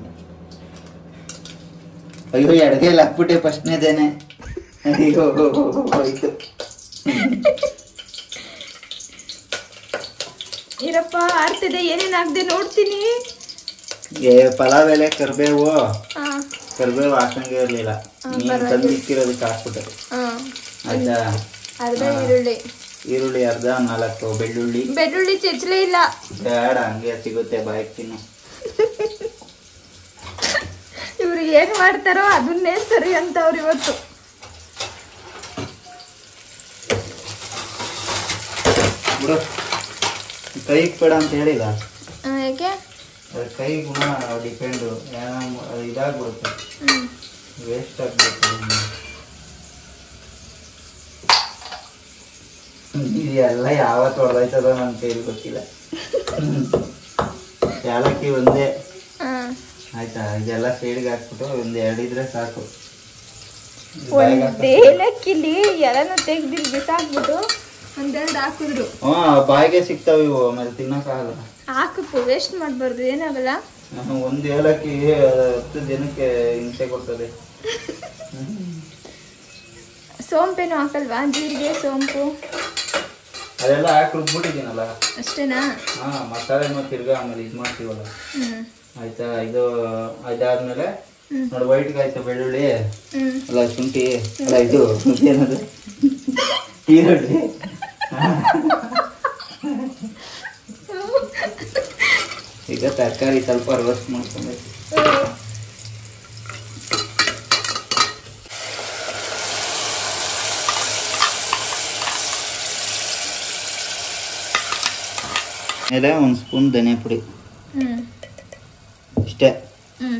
ಅಯ್ಯೋ ಎಡಗೈಲಿ ಹಾಕ್ಬಿಟ್ಟೆ ಫಸ್ಟ್ನೇದೇನೆ ಅಯ್ಯೋ ಹೋಯ್ತು ಇರಪ್ಪ ಆರ್ತಿದೆ ಏನೇನು ಹಾಕ್ದೆ ನೋಡ್ತೀನಿ ಏ ಪಲಾವ್ ಎಲೆ ಕರ್ಬೇವು ಹಾಂ ಕರ್ಬೇವು ಹಾಕಂಗೆ ಇರಲಿಲ್ಲ ನೀನು ತಂದು ಇಕ್ಕಿರೋದಕ್ಕೆ ಹಾಕ್ಬಿಟ್ಟೆ ಹಾಂ ಆಯ್ತಾ ಅರ್ಧ ಈರುಳ್ಳಿ ಈರುಳ್ಳಿ ಅರ್ಧ ನಾಲ್ಕು ಬೆಳ್ಳುಳ್ಳಿ ಬೆಳ್ಳುಳ್ಳಿ ಚೆಚ್ಚಲೇ ಇಲ್ಲ ಬೇಡ ಹಂಗೆ ಸಿಗುತ್ತೆ ಬಾಯಕ್ ತಿನ್ನು ಇವ್ರು ಏನ್ ಮಾಡ್ತಾರೋ ಅದನ್ನೇ ಸರಿ ಅಂತ ಅವ್ರು ಇವತ್ತು ಬಿಡು ಕೈ ಬೇಡ ಅಂತ ಹೇಳಿಲ್ಲ ಆ, ಯಾಕೆ ಅದು ಕೈ ಗುಣ ಡಿಪೆಂಡು ಏನೋ ಅದು ಇದಾಗ್ಬಿಡುತ್ತೆ ಹ್ಮ್. ವೇಸ್ಟ್ ಆಗ್ಬಿಡುತ್ತೆ ಇದೆಲ್ಲ ಯಾವತ್ತು ಹೊಡೆದಾಯ್ತದೋ ನನ್ನ ಕೈಲಿ ಗೊತ್ತಿಲ್ಲ ಏಲಕ್ಕಿ ಒಂದೇ ಆ, ಆಯ್ತಾ ಇದೆಲ್ಲ ಸೈಡ್ಗೆ ಹಾಕ್ಬಿಟ್ಟು ಒಂದು ಎರಡು ಇದ್ರೆ ಸಾಕು ಒಂದ್ ಏಲಕ್ಕಿಲಿ ಎಲ್ಲನೂ ತೆಗ್ದಿಲ್ ಬಿಸಾಕ್ಬಿಟ್ಟು ಒಂದೆರಡು ಹಾಕಿದ್ರು ಹ್ಞೂ ಬಾಯಿಗೆ ಸಿಗ್ತಾವೆ ಇವು ಆಮೇಲೆ ತಿನ್ನಕ್ಕಾಗಲ್ಲ ಹಾಕಪ್ಪು ವೇಸ್ಟ್ ಮಾಡಬಾರ್ದು ಏನಾಗಲ್ಲ ಹ್ಮ್, ಒಂದು ಏಲಕ್ಕಿ ಹತ್ತು ಜನಕ್ಕೆ ಹಿಂಸೆ ಕೊಡ್ತದೆ ಸೋಂಪೇನು ಹಾಕಲ್ವಾ ಜೀರಿಗೆ ಸೋಂಪು ಅದೆಲ್ಲ ಹಾಕಿ ರುಬ್ಬಿಟ್ಟಿದ್ದೀನಲ್ಲ ಅಷ್ಟೇನಾ ಹಾ ಮಸಾಲೆ ಮತ್ತು ತಿರ್ಗಾ ಆಮೇಲೆ ಇದು ಮಾಡ್ತೀವಲ್ಲ ಹ್ಮ್ ಆಯ್ತಾ ಇದು ಇದಾದ್ಮೇಲೆ ನೋಡಿ ವೈಟ್ಗೆ ಆಯ್ತು ಬೆಳ್ಳುಳ್ಳಿ ಹ್ಮ್ ಅಲ್ಲ ಶುಂಠಿ ಅಲ್ಲ ಇದು ಏನದು ಈರುಳ್ಳಿ ಈಗ ತರಕಾರಿ ಸ್ವಲ್ಪ ರೋಸ್ಟ್ ಮಾಡ್ಕೊಬೇಕು ಮೇಲೆ ಒಂದು ಸ್ಪೂನ್ ಧನಿಯಾ ಪುಡಿ ಇಷ್ಟೇ ಹ್ಞೂ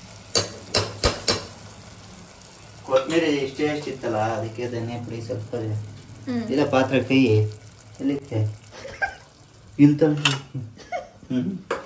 ಕೊತ್ತಂಬರಿ ಇಷ್ಟೇ ಎಷ್ಟಿತ್ತಲ್ಲ ಅದಕ್ಕೆ ಧನಿಯಾ ಪುಡಿ ಸ್ವಲ್ಪ ಹ್ಞೂ ಇಲ್ಲ ಪಾತ್ರೆ ಕೈ ಎಲ್ಲಿತ್ತೆ ಇಂತ ಹ್ಞೂ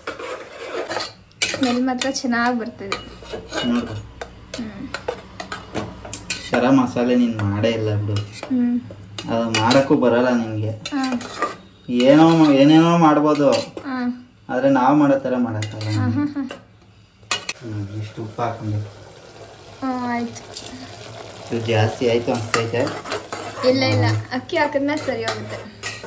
ಸ್ಮೆಲ್ ಮಾತ್ರ ಚೆನ್ನಾಗಿ ಬರ್ತದೆ ನೋಡು ಹ್ಞೂ ಶರ ಮಸಾಲೆ ನೀನು ಮಾಡೇ ಇಲ್ಲ ಬಿಡು ಹ್ಞೂ ಅದು ಮಾಡೋಕ್ಕೂ ಬರಲ್ಲ ನಿನಗೆ ಹಾಂ ಏನೋ ಮಾ- ಏನೇನೋ ಮಾಡ್ಬೋದು ಹಾಂ ಆದರೆ ನಾವು ಮಾಡೋ ಥರ ಮಾಡೋಕ್ಕಲ್ಲ ಹಾಂ ಹಾಂ ಹಾಂ ಹ್ಞೂ ಇಷ್ಟು ಉಪ್ಪು ಹಾಕ್ಬೇಕು ಹಾಂ ಆಯಿತು ಇದು ಜಾಸ್ತಿ ಆಯಿತು ಅನಿಸ್ತೈತೆ ಇಲ್ಲ ಇಲ್ಲ ಅಕ್ಕಿ ಹಾಕಿದ್ಮೇಲೆ ಸರಿ ಹೋಗುತ್ತೆ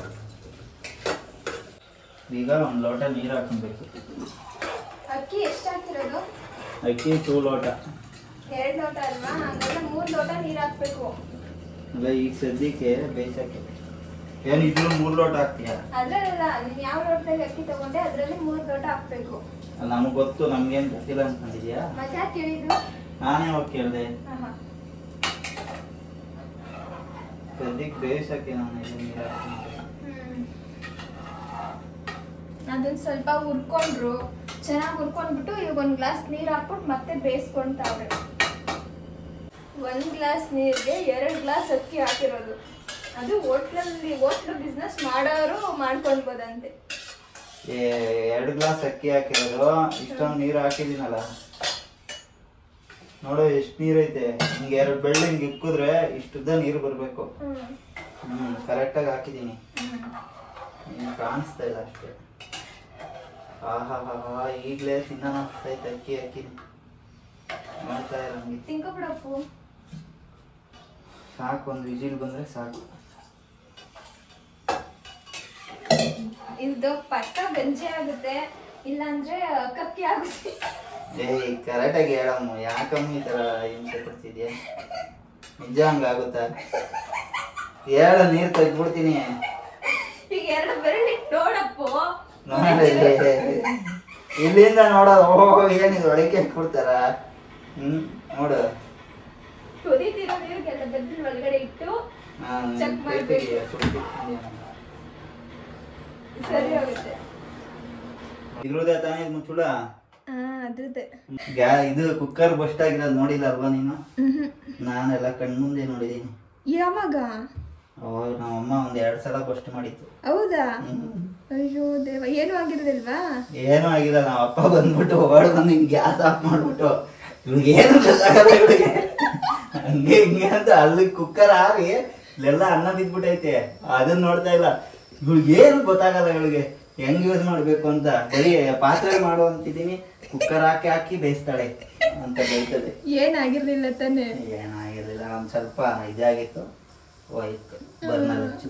ಈಗ ಒಂದು ಲೋಟ ನೀರು ಹಾಕೊಬೇಕು ಅಕ್ಕಿ ಎಷ್ಟು ಹಾಕಿರೋದು ಅಕ್ಕಿ ಟೂ ಲೋಟ ಎರಡು ಲೋಟ ಅಲ್ವಾ ಹಂಗಾದ್ರೆ ಮೂರು ಲೋಟ ನೀರು ಹಾಕ್ಬೇಕು ಅಲ್ಲ ಈಗ ಸದ್ಯಕ್ಕೆ ಬೇಯಿಸಕ್ಕೆ ಏನು ಇದ್ರು ಮೂರು ಲೋಟ ಹಾಕ್ತೀಯ ಅದ್ರಲ್ಲ ನೀನ್ ಯಾವ ಲೋಟದಲ್ಲಿ ಅಕ್ಕಿ ತಗೊಂಡೆ ಅದ್ರಲ್ಲಿ ಮೂರು ಲೋಟ ಹಾಕ್ಬೇಕು ನಮಗೆ ಗೊತ್ತು ನಮ್ಗೇನು ಗೊತ್ತಿಲ್ಲ ಅನ್ಕೊಂಡಿದ್ಯಾ ಮತ್ತೆ ಯಾಕೆ ಕೇಳಿದ್ದು ನಾನೇ ಹೋಗಿ ಕೇಳಿದೆ ಆಹಾ. ಸದ್ಯಕ್ಕೆ ಬೇಯಿಸಕ್ಕೆ ನಾನು ಇದು ನೀರು ಹಾಕ್ತೀನಿ. ಹ್ಮ್. ಅದನ್ನ ಸ್ವಲ್ಪ ಹುರ್ಕೊಂಡ್ರು ಚೆನ್ನಾಗಿ ಹುರ್ಕೊಂಡ್ಬಿಟ್ಟು ಈಗ ಒಂದ್ ಗ್ಲಾಸ್ ನೀರ್ ಹಾಕ್ಬಿಟ್ಟು ಮತ್ತೆ ಬೇಯಿಸ್ಕೊಂತಾವ್ರೆ ಒಂದ್ ಗ್ಲಾಸ್ ನೀರ್ಗೆ ಎರಡ್ ಗ್ಲಾಸ್ ಅಕ್ಕಿ ಹಾಕಿರೋದು ಅದು ಹೋಟ್ಲಲ್ಲಿ ಹೋಟ್ಲು ಬಿಸ್ನೆಸ್ ಮಾಡೋರು ಮಾಡ್ಕೊಳ್ಬೋದಂತೆ ಏ ಎರಡು ಗ್ಲಾಸ್ ಅಕ್ಕಿ ಹಾಕಿರೋದು ಇಷ್ಟೊಂದು ನೀರು ಹಾಕಿದ್ದೀನಲ್ಲ ನೋಡು ಎಷ್ಟು ನೀರೈತೆ ಹಿಂಗೆ ಎರಡು ಬೆಳ್ಳಿ ಹಿಂಗೆ ಇಕ್ಕಿದ್ರೆ ಇಷ್ಟುದ್ದ ನೀರು ಬರಬೇಕು ಹ್ಮ್ ಹ್ಞೂ ಕರೆಕ್ಟಾಗಿ ಹಾಕಿದ್ದೀನಿ ಹ್ಮ್. ಏನು ಕಾಣಿಸ್ತಾ ಇಲ್ಲ ಅಷ್ಟೇ ಆಹಾ ಹಾ ಹಾ ಈಗಲೇ ತಿನ್ನೋಣ ಆಗ್ತೈತೆ ಅಕ್ಕಿ ಅಕ್ಕಿ ಮಾಡ್ತಾ ಇಲ್ಲ ನಮಗೆ ತಿನ್ಕೊ ಬಿಡಪ್ಪು ಸಾಕು ಒಂದು ವಿಜಿಲ್ ಬಂದರೆ ಸಾಕು ಇದು ಪಕ್ಕ ಗಂಜಿ ಆಗುತ್ತೆ ಇಲ್ಲಾಂದ್ರೆ ಕಕ್ಕಿ ಆಗುತ್ತೆ ಏಯ್ ಕರೆಕ್ಟಾಗಿ ಹೇಳಮ್ಮ ಯಾಕಮ್ಮ ಈ ಥರ ಹಿಂಸೆ ಕೊಡ್ತಿದ್ಯಾ ನಿಜ ಹಂಗಾಗುತ್ತಾ ಹೇಳ ನೀರು ತೆಗ್ದ್ಬಿಡ್ತೀನಿ ಈಗ ಎರಡು ಬೆರಳಿಟ್ಟು ನೋಡಪ್ಪು ನೋಡಿ ಇಲ್ಲಿಂದ ನೋಡೋದು ಓಹೋ ಏನಿದು ಒಳಗೆ ಕೊಡ್ತಾರ ಹ್ಮ್ ನೋಡು ಕುದೀತಿರೋ ನೀರಿಗೆಲ್ಲ ಬೆದ್ದಿನ ಒಳಗಡೆ ಇಟ್ಟು ನಾನು Check ಮಾಡ್ಬೇಕು. ಕೈಗೆ ಸುಟ್ಬಿಡ್ತೀನಿ. ಸರಿ ಹೋಗುತ್ತೆ ಇದ್ರದ್ದೇ ತಾನೇ ಇದು ಮುಚ್ಚುಳ ಹಾ ಅದ್ರದ್ದೇ ಗ್ಯಾ ಇದು ಕುಕ್ಕರ್ ಬಸ್ಟ್ ಆಗಿರೋದು ನೋಡಿಲ್ಲ ಅಲ್ವಾ ನೀನು ನಾನೆಲ್ಲ ಕಣ್ಮುಂದೆ ನೋಡಿದ್ದೀನಿ ಯಾವಾಗ ಅವಾಗ ನಮ್ಮಮ್ಮ ಒಂದ್ ಎರಡ್ ಸಲ ಬಸ್ಟ್ ಮಾಡಿತ್ತು ಹೌದಾ ಹ್ಮ್. ಅಯ್ಯೋ ದೇವ ಏನು ಆಗಿರೋದಿಲ್ವಾ ಏನೂ ಆಗಿಲ್ಲ ನಮ್ಮ ಅಪ್ಪ ಬಂದ್ಬಿಟ್ಟು ಓಡ್ ಬಂದು ಹಿಂಗೆ ಗ್ಯಾಸ್ ಆಫ್ ಮಾಡ್ಬಿಟ್ಟು ಇವ್ಳಿಗೆ ಏನು ಗೊತ್ತಾಗಲ್ಲ ಇವಳಿಗೆ ಹಂಗೆ ಹಿಂಗೆ ಅಂತ ಅಲ್ಲಿ ಕುಕ್ಕರ್ ಹಾರಿ ಇಲ್ಲೆಲ್ಲ ಅನ್ನ ಬಿದ್ಬಿಟ್ಟೈತೆ ಅದನ್ನ ನೋಡ್ತಾ ಇಲ್ಲ ಇವ್ಳಿಗೆ ಏನು ಗೊತ್ತಾಗಲ್ಲ ಇವಳಿಗೆ ಹೆಂಗ್ ಯೂಸ್ ಮಾಡ್ಬೇಕು ಅಂತ ಬರೀ ಪಾತ್ರೆ ಮಾಡು ಅಂತಿದ್ದೀನಿ ಕುಕ್ಕರ್ ಹಾಕಿ ಹಾಕಿ ಬೇಯಿಸ್ತಾಳೆ ಅಂತ ಬೈತದೆ ಏನಾಗಿರ್ಲಿಲ್ಲ ತಾನೆ ಏನಾಗಿರಲಿಲ್ಲ ಒಂದ್ ಸ್ವಲ್ಪ ಇದಾಗಿತ್ತು ಹೋಯ್ತು ಬರ್ನಲ್ ಹಚ್ಚು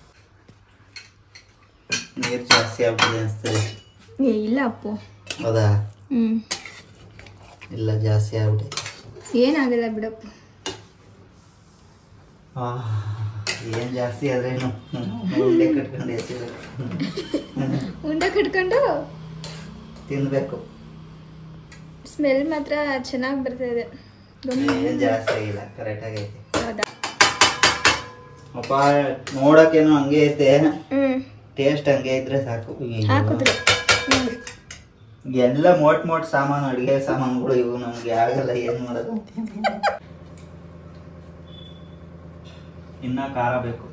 ನೀರು ಜಾಸ್ತಿ ಆಗ್ಬಿಟ್ಟಿದೆ ಅನಿಸ್ತದೆ ಏ ಇಲ್ಲ ಅಪ್ಪು ಹೌದಾ ಹ್ಮ್ ಇಲ್ಲ ಜಾಸ್ತಿ ಆಗ್ಬಿಟ್ಟೈತೆ ಏನಾಗಲ್ಲ ಬಿಡಪ್ಪು ಆಹ್, ಏನ್ ಜಾಸ್ತಿ ಆದ್ರೇನು ಉಂಡೆ ಕಟ್ಕೊಂಡು ಎಸಿಬೇಕು ಉಂಡೆ ಕಟ್ಕೊಂಡು ತಿನ್ಬೇಕು ಸ್ಮೆಲ್ ಮಾತ್ರ ಚೆನ್ನಾಗಿ ಬರ್ತಿದೆ ಏನ್ ಜಾಸ್ತಿ ಆಗಿಲ್ಲ ಕರೆಕ್ಟ್ ಆಗೈತೆ ಹೌದಾ ಅಪ್ಪ ನೋಡಕ್ಕೇನು ಹಂಗೆ ಐತೆ ಹ್ಮ್ ಟೇಸ್ಟ್ ಹಂಗೆ ಇದ್ರೆ ಸಾಕು ಅಯ್ಯೋ. ಹಾಕಿದ್ರೆ ಹ್ಮ್ ಎಲ್ಲ ಮೋಟ್ ಮೋಟ್ ಸಾಮಾನು ಅಡುಗೆ ಸಾಮಾನುಗಳು ಇವು ನಮ್ಗೆ ಆಗಲ್ಲ ಏನ್ ಮಾಡೋದು ಇನ್ನ ಖಾರ ಬೇಕು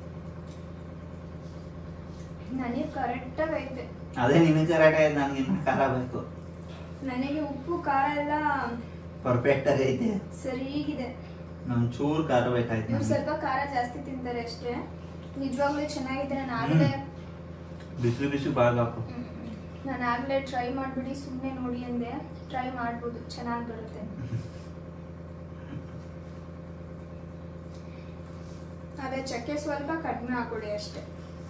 ನನಗೆ ಕರೆಕ್ಟಾಗಿ ಐತೆ ಅದೇ ನಿನಗೆ ಕರೆಕ್ಟ್ ಆಯ್ತು ನನಗೆ ಇನ್ನ ಖಾರ ಬೇಕು ನನಗೆ ಉಪ್ಪು ಖಾರ ಎಲ್ಲ ಪರ್ಫೆಕ್ಟ್ ಆಗೈತೆ ಸರಿಗಿದೆ ನಮ್ ಚೂರು ಖಾರ ಬೇಕಾಯ್ತು ಇವ್ರು ನನಗೆ ಸ್ವಲ್ಪ ಖಾರ ಜಾಸ್ತಿ ತಿಂತಾರೆ ಅಷ್ಟೇ ನಿಜವಾಗ್ಲೂ ಚೆನ್ನಾಗಿದೆ ನಾನು ಆಗಲೇ ಬಿಸಿ ಬಿಸಿ ಬಾಗ್ ಹಾಕು ನಾನು ಆಗಲೇ ಟ್ರೈ ಮಾಡಿಬಿಡಿ ಸುಮ್ಮನೆ ನೋಡಿ ಅಂದೆ ಟ್ರೈ ಮಾಡ್ಬೋದು ಚೆನ್ನಾಗಿ ಬರುತ್ತೆ ಅದೇ ಚಕ್ಕೆ ಸ್ವಲ್ಪ ಕಡಿಮೆ ಹಾಕೊಡಿ ಅಷ್ಟೇ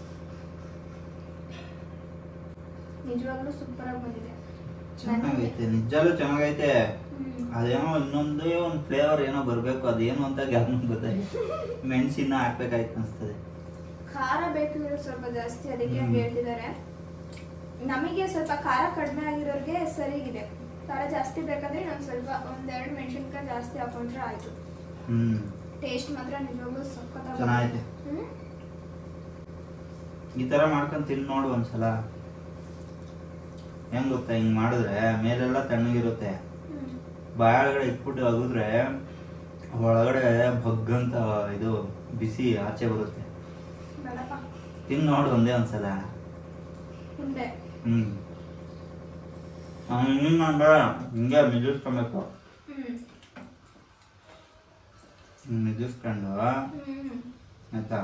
ನಿಜವಾಗ್ಲೂ ಸೂಪರ್ ಆಗಿ ಬಂದಿದೆ ಚೆನ್ನಾಗೈತೆ ನಿಜಲ್ಲೂ ಚೆನ್ನಾಗೈತೆ ಹ್ಮ್. ಅದೇನೋ ಇನ್ನೊಂದೇ ಒಂದು ಫ್ಲೇವರ್ ಏನೋ ಬರ್ಬೇಕು ಅದೇನು ಅಂತ ಗಮನ ಗೊತ್ತಾಯ್ತು ಮೆಣಸಿನ ಹಾಕ್ಬೇಕಾಯ್ತು ಅನ್ಸ್ತದೆ ಖಾರ ಬೇಕು ಇವ್ರು ಸ್ವಲ್ಪ ಜಾಸ್ತಿ ಅದಕ್ಕೆ ಹ್ಮ್. ಹಂಗೆ ಹೇಳ್ತಿದ್ದಾರೆ ನಮಗೆ ಸ್ವಲ್ಪ ಖಾರ ಕಡಿಮೆ ಆಗಿರೋರಿಗೆ ಸರಿಗಿದೆ ಖಾರ ಜಾಸ್ತಿ ಬೇಕಾದ್ರೆ ನಾನು ಸ್ವಲ್ಪ ಒಂದೆರಡು ಮೆಣಸಿನ್ಕಾಯಿ ಜಾಸ್ತಿ ಹಾಕೊಂಡ್ರೆ ಆಯ್ತು ಹ್ಮ್ ಟೇಸ್ಟ್ ಮಾತ್ರ ನಿಜವಾಗ್ಲೂ ಸಖತ್ತಾಗಿ ಚೆನ್ನಾಗೈತೆ. ಹ್ಮ್? ಈ ತರ ಮಾಡ್ಕೊಂಡ್ ತಿನ್ ನೋಡು ಒಂದ್ಸಲ ಹೆಂಗ್ ಗೊತ್ತಾ ಹಿಂಗ್ ಮಾಡಿದ್ರೆ ಮೇಲೆಲ್ಲ ತಣ್ಣಗಿರುತ್ತೆ ಬಾಯೊಳಗಡೆ ಇಟ್ಬಿಟ್ಟು ಅಗಿದ್ರೆ ಒಳಗಡೆ ಬಗ್ಗಂತ ಇದು ಬಿಸಿ ಆಚೆ ಬರುತ್ತೆ ಬೇಡಪ್ಪ ತಿಂದು ನೋಡು ಒಂದೇ ಒಂದ್ಸಲ ಉಂಡೆ ಹ್ಮ್ ಹಿಂಗೆ ಬೇಡ ಹಿಂಗೆ ಮಿದಿಸ್ಕೊಬೇಕು ಹ್ಮ್ ಹಿಂಗ್ ಮಿದಿಸ್ಕೊಂಡು ಹ್ಮ್ ಆಯ್ತಾ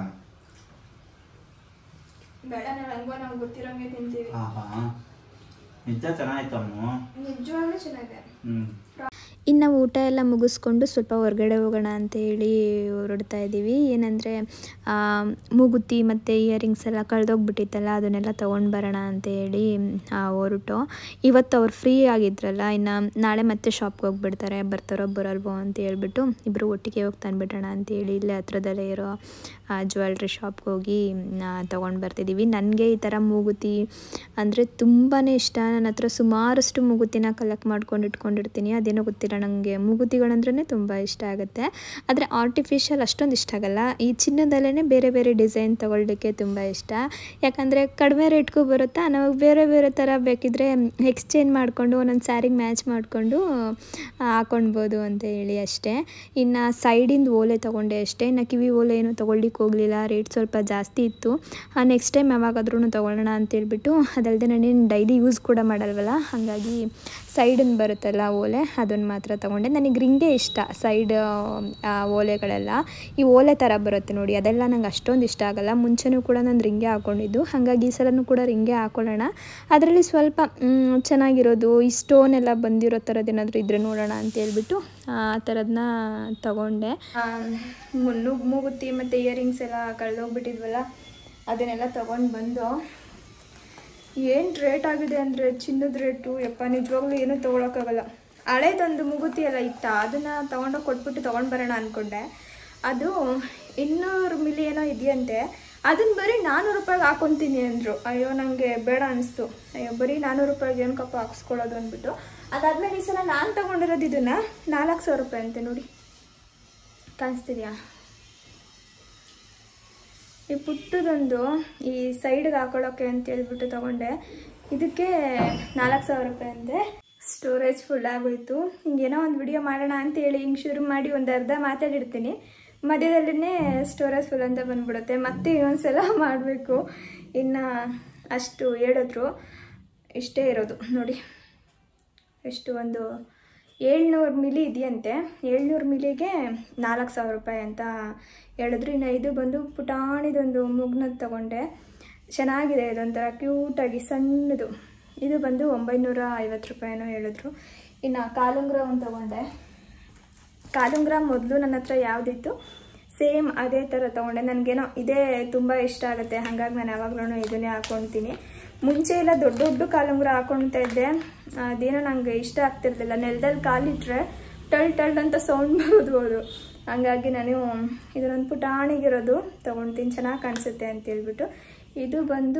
ಬೇಡ ನಾವು ಹಂಗೋ ನಾವು ಗೊತ್ತಿರೋಂಗೆ ತಿಂತೀವಿ ಆಹಾ ನಿಜ ಚೆನ್ನಾಯ್ತಮ್ಮ ನಿಜವಾಗ್ಲೂ ಚೆನ್ನಾಗಿದೆ ಹ್ಮ್ ಇನ್ನು ಊಟ ಎಲ್ಲ ಮುಗಿಸ್ಕೊಂಡು ಸ್ವಲ್ಪ ಹೊರಗಡೆ ಹೋಗೋಣ ಅಂತ ಹೇಳಿ ಹೊರಡ್ತಾ ಇದ್ದೀವಿ ಏನಂದರೆ ಮೂಗುತಿ ಮತ್ತು ಇಯರಿಂಗ್ಸ್ ಎಲ್ಲ ಕಳೆದೋಗ್ಬಿಟ್ಟಿತ್ತಲ್ಲ ಅದನ್ನೆಲ್ಲ ತೊಗೊಂಡು ಬರೋಣ ಅಂತ ಹೇಳಿ ಆ, ಹೊರಟು ಇವತ್ತು ಅವ್ರು ಫ್ರೀ ಆಗಿದ್ರಲ್ಲ ಇನ್ನು ನಾಳೆ ಮತ್ತೆ ಶಾಪ್ಗೆ ಹೋಗ್ಬಿಡ್ತಾರೆ ಬರ್ತಾರೋ ಬರಲ್ವೋ ಅಂತ ಹೇಳ್ಬಿಟ್ಟು ಇಬ್ಬರು ಒಟ್ಟಿಗೆ ಹೋಗಿ ತಂದುಬಿಡೋಣ ಅಂತೇಳಿ ಇಲ್ಲೇ ಹತ್ರದಲ್ಲೇ ಇರೋ ಜ್ಯುವೆಲ್ರಿ ಶಾಪ್ಗೆ ಹೋಗಿ ತೊಗೊಂಡು ಬರ್ತಿದ್ದೀವಿ ನನಗೆ ಈ ಥರ ಮೂಗುತಿ ಅಂದರೆ ತುಂಬಾ ಇಷ್ಟ ನನ್ನ ಹತ್ರ ಸುಮಾರಷ್ಟು ಮೂಗುತಿನ ಕಲೆಕ್ಟ್ ಮಾಡ್ಕೊಂಡು ಇಟ್ಕೊಂಡಿರ್ತೀನಿ ಅದೇನೋ ಗೊತ್ತಿಲ್ಲ ನನಗೆ ಮೂಗುತಿಗಳಂದ್ರೇ ತುಂಬ ಇಷ್ಟ ಆಗುತ್ತೆ ಆದರೆ ಆರ್ಟಿಫಿಷಿಯಲ್ ಅಷ್ಟೊಂದು ಇಷ್ಟ ಆಗಲ್ಲ ಈ ಚಿನ್ನದಲ್ಲೇ ಬೇರೆ ಬೇರೆ ಡಿಸೈನ್ ತೊಗೊಳ್ಲಿಕ್ಕೆ ತುಂಬ ಇಷ್ಟ ಯಾಕಂದರೆ ಕಡಿಮೆ ರೇಟ್ಗೂ ಬರುತ್ತಾ ನಾವು ಬೇರೆ ಬೇರೆ ಥರ ಬೇಕಿದ್ರೆ ಎಕ್ಸ್ಚೇಂಜ್ ಮಾಡಿಕೊಂಡು ಒಂದೊಂದು ಸ್ಯಾರಿಗೆ ಮ್ಯಾಚ್ ಮಾಡಿಕೊಂಡು ಹಾಕೊಳ್ಬೋದು ಅಂತ ಹೇಳಿ ಅಷ್ಟೇ ಇನ್ನು ಸೈಡಿಂದ ಓಲೆ ತೊಗೊಂಡೆ ಅಷ್ಟೇ ಇನ್ನು ಕಿವಿ ಓಲೆ ಏನು ತೊಗೊಳ್ಲಿಕ್ಕೆ ಹೋಗಲಿಲ್ಲ ರೇಟ್ ಸ್ವಲ್ಪ ಜಾಸ್ತಿ ಇತ್ತು ನೆಕ್ಸ್ಟ್ ಟೈಮ್ ಯಾವಾಗಾದ್ರೂ ತೊಗೊಳ್ಳೋಣ ಅಂತೇಳ್ಬಿಟ್ಟು ಅದಲ್ಲದೆ ನಾನೇನು ಡೈಲಿ ಯೂಸ್ ಕೂಡ ಮಾಡಲ್ವಲ್ಲ ಹಾಗಾಗಿ ಸೈಡಿಂದ ಬರುತ್ತಲ್ಲ ಓಲೆ ಅದನ್ನು ಮಾತ್ರ ತೊಗೊಂಡೆ ನನಗೆ ರಿಂಗೇ ಇಷ್ಟ ಸೈಡ್ ಓಲೆಗಳೆಲ್ಲ ಈ ಓಲೆ ಥರ ಬರುತ್ತೆ ನೋಡಿ ಅದೆಲ್ಲ ನಂಗೆ ಅಷ್ಟೊಂದು ಇಷ್ಟ ಆಗಲ್ಲ ಮುಂಚೆನೂ ಕೂಡ ನಾನು ರಿಂಗೇ ಹಾಕ್ಕೊಂಡಿದ್ದು ಹಾಗಾಗಿ ಈ ಸಲನೂ ಕೂಡ ರಿಂಗೇ ಹಾಕೊಳ್ಳೋಣ ಅದರಲ್ಲಿ ಸ್ವಲ್ಪ ಮ್, ಚೆನ್ನಾಗಿರೋದು ಈ ಸ್ಟೋನ್ ಎಲ್ಲ ಬಂದಿರೋ ಥರದ್ದು ಏನಾದರೂ ಇದ್ರೆ ನೋಡೋಣ ಅಂತ ಹೇಳ್ಬಿಟ್ಟು ಆ ಥರದನ್ನ ತಗೊಂಡೆ ಮುನ್ನು ಮೂಗುತಿ ಮತ್ತು ಇಯರಿಂಗ್ಸ್ ಎಲ್ಲ ಕಳೆದೋಗ್ಬಿಟ್ಟಿದ್ವಲ್ಲ ಅದನ್ನೆಲ್ಲ ತೊಗೊಂಡು ಬಂದು ಏನು ರೇಟ್ ಆಗಿದೆ ಅಂದರೆ ಚಿನ್ನದ ರೇಟು ಯಪ್ಪ ನಿಜವಾಗ್ಲೂ ಏನೂ ತೊಗೊಳಕ್ಕಾಗಲ್ಲ ಹಳೇದೊಂದು ಮೂಗುತಿ ಎಲ್ಲ ಇತ್ತ ಅದನ್ನು ತೊಗೊಂಡೋಗಿ ಕೊಟ್ಬಿಟ್ಟು ತೊಗೊಂಡು ಬರೋಣ ಅಂದ್ಕೊಂಡೆ ಅದು ಇನ್ನೂರು ಮಿಲಿ ಏನೋ ಇದೆಯಂತೆ ಅದನ್ನ ಬರೀ ನಾನ್ನೂರು ರೂಪಾಯಿಗೆ ಹಾಕೊತೀನಿ ಅಂದರು ಅಯ್ಯೋ ನನಗೆ ಬೇಡ ಅನಿಸ್ತು ಅಯ್ಯೋ ಬರೀ ನಾನ್ನೂರು ರೂಪಾಯಿಗೆ ಏನು ಕಪ್ಪ ಹಾಕ್ಸ್ಕೊಳ್ಳೋದು ಅಂದ್ಬಿಟ್ಟು ಅದಾದ್ಮೇಲೆ ಈ ಸಲ ನಾನು ತೊಗೊಂಡಿರೋದು ಇದನ್ನು ನಾಲ್ಕು ಸಾವಿರ ರೂಪಾಯಿ ಅಂತೆ ನೋಡಿ ಕಾಣಿಸ್ತಿದ್ಯಾ ಈ ಪುಟ್ಟದೊಂದು ಈ ಸೈಡ್ಗೆ ಹಾಕೊಳ್ಳೋಕೆ ಅಂತ ಹೇಳ್ಬಿಟ್ಟು ತಗೊಂಡೆ ಇದಕ್ಕೆ ನಾಲ್ಕು ಸಾವಿರ ರೂಪಾಯಿ ಅಂತೆ ಸ್ಟೋರೇಜ್ ಫುಲ್ ಆಗೋಯ್ತು ಹಿಂಗೇನೋ ಒಂದು ವಿಡಿಯೋ ಮಾಡೋಣ ಅಂತ ಹೇಳಿ ಹಿಂಗೆ ಶುರು ಮಾಡಿ ಒಂದು ಅರ್ಧ ಮಾತಾಡಿರ್ತೀನಿ ಮಧ್ಯದಲ್ಲೇ ಸ್ಟೋರೇಜ್ ಫುಲ್ ಅಂತ ಬಂದ್ಬಿಡುತ್ತೆ ಮತ್ತೆ ಇನ್ನೊಂದ್ಸಲ ಮಾಡಬೇಕು ಇನ್ನು ಅಷ್ಟು ಹೇಳಿದ್ರು ಇಷ್ಟೇ ಇರೋದು ನೋಡಿ ಎಷ್ಟು ಒಂದು ಏಳ್ನೂರು ಮಿಲಿ ಇದೆಯಂತೆ ಏಳ್ನೂರು ಮಿಲಿಗೆ ನಾಲ್ಕು ಸಾವಿರ ರೂಪಾಯಿ ಅಂತ ಹೇಳಿದ್ರು ಇನ್ನು ಇದು ಬಂದು ಪುಟಾಣಿದೊಂದು ಮುಗ್ನದ್ದು ತಗೊಂಡೆ ಚೆನ್ನಾಗಿದೆ ಇದೊಂಥರ ಕ್ಯೂಟಾಗಿ ಸಣ್ಣದು ಇದು ಬಂದು ಒಂಬೈನೂರ ಐವತ್ತು ರೂಪಾಯಿನೋ ಹೇಳಿದ್ರು ಇನ್ನು ಕಾಲುಂಗ್ರ ಒಂದು ತಗೊಂಡೆ ಕಾಲುಂಗ್ರ ಮೊದಲು ನನ್ನ ಹತ್ರ ಯಾವುದಿತ್ತು ಸೇಮ್ ಅದೇ ಥರ ತೊಗೊಂಡೆ ನನಗೇನೋ ಇದೇ ತುಂಬ ಇಷ್ಟ ಆಗುತ್ತೆ ಹಾಗಾಗಿ ನಾನು ಯಾವಾಗಲೂ ಇದನ್ನೇ ಹಾಕ್ಕೊಳ್ತೀನಿ ಮುಂಚೆ ಎಲ್ಲ ದೊಡ್ಡ ದೊಡ್ಡ ಕಾಲುಂಗ್ರ ಹಾಕ್ಕೊಳ್ತಾ ಇದ್ದೆ ಅದೇನೋ ನನಗೆ ಇಷ್ಟ ಆಗ್ತಿರ್ಲಿಲ್ಲ ನೆಲದಲ್ಲಿ ಕಾಲಿಟ್ರೆ ಟಳ್ ಟಳ್ ಅಂತ ಸೌಂಡ್ ಬರೋದು ಹಂಗಾಗಿ ನಾನು ಇದನ್ನೊಂದು ಪುಟಾಣಿಗಿರೋದು ತೊಗೊಳ್ತೀನಿ ಚೆನ್ನಾಗಿ ಕಾಣಿಸುತ್ತೆ ಅಂತ ಹೇಳ್ಬಿಟ್ಟು ಇದು ಬಂದು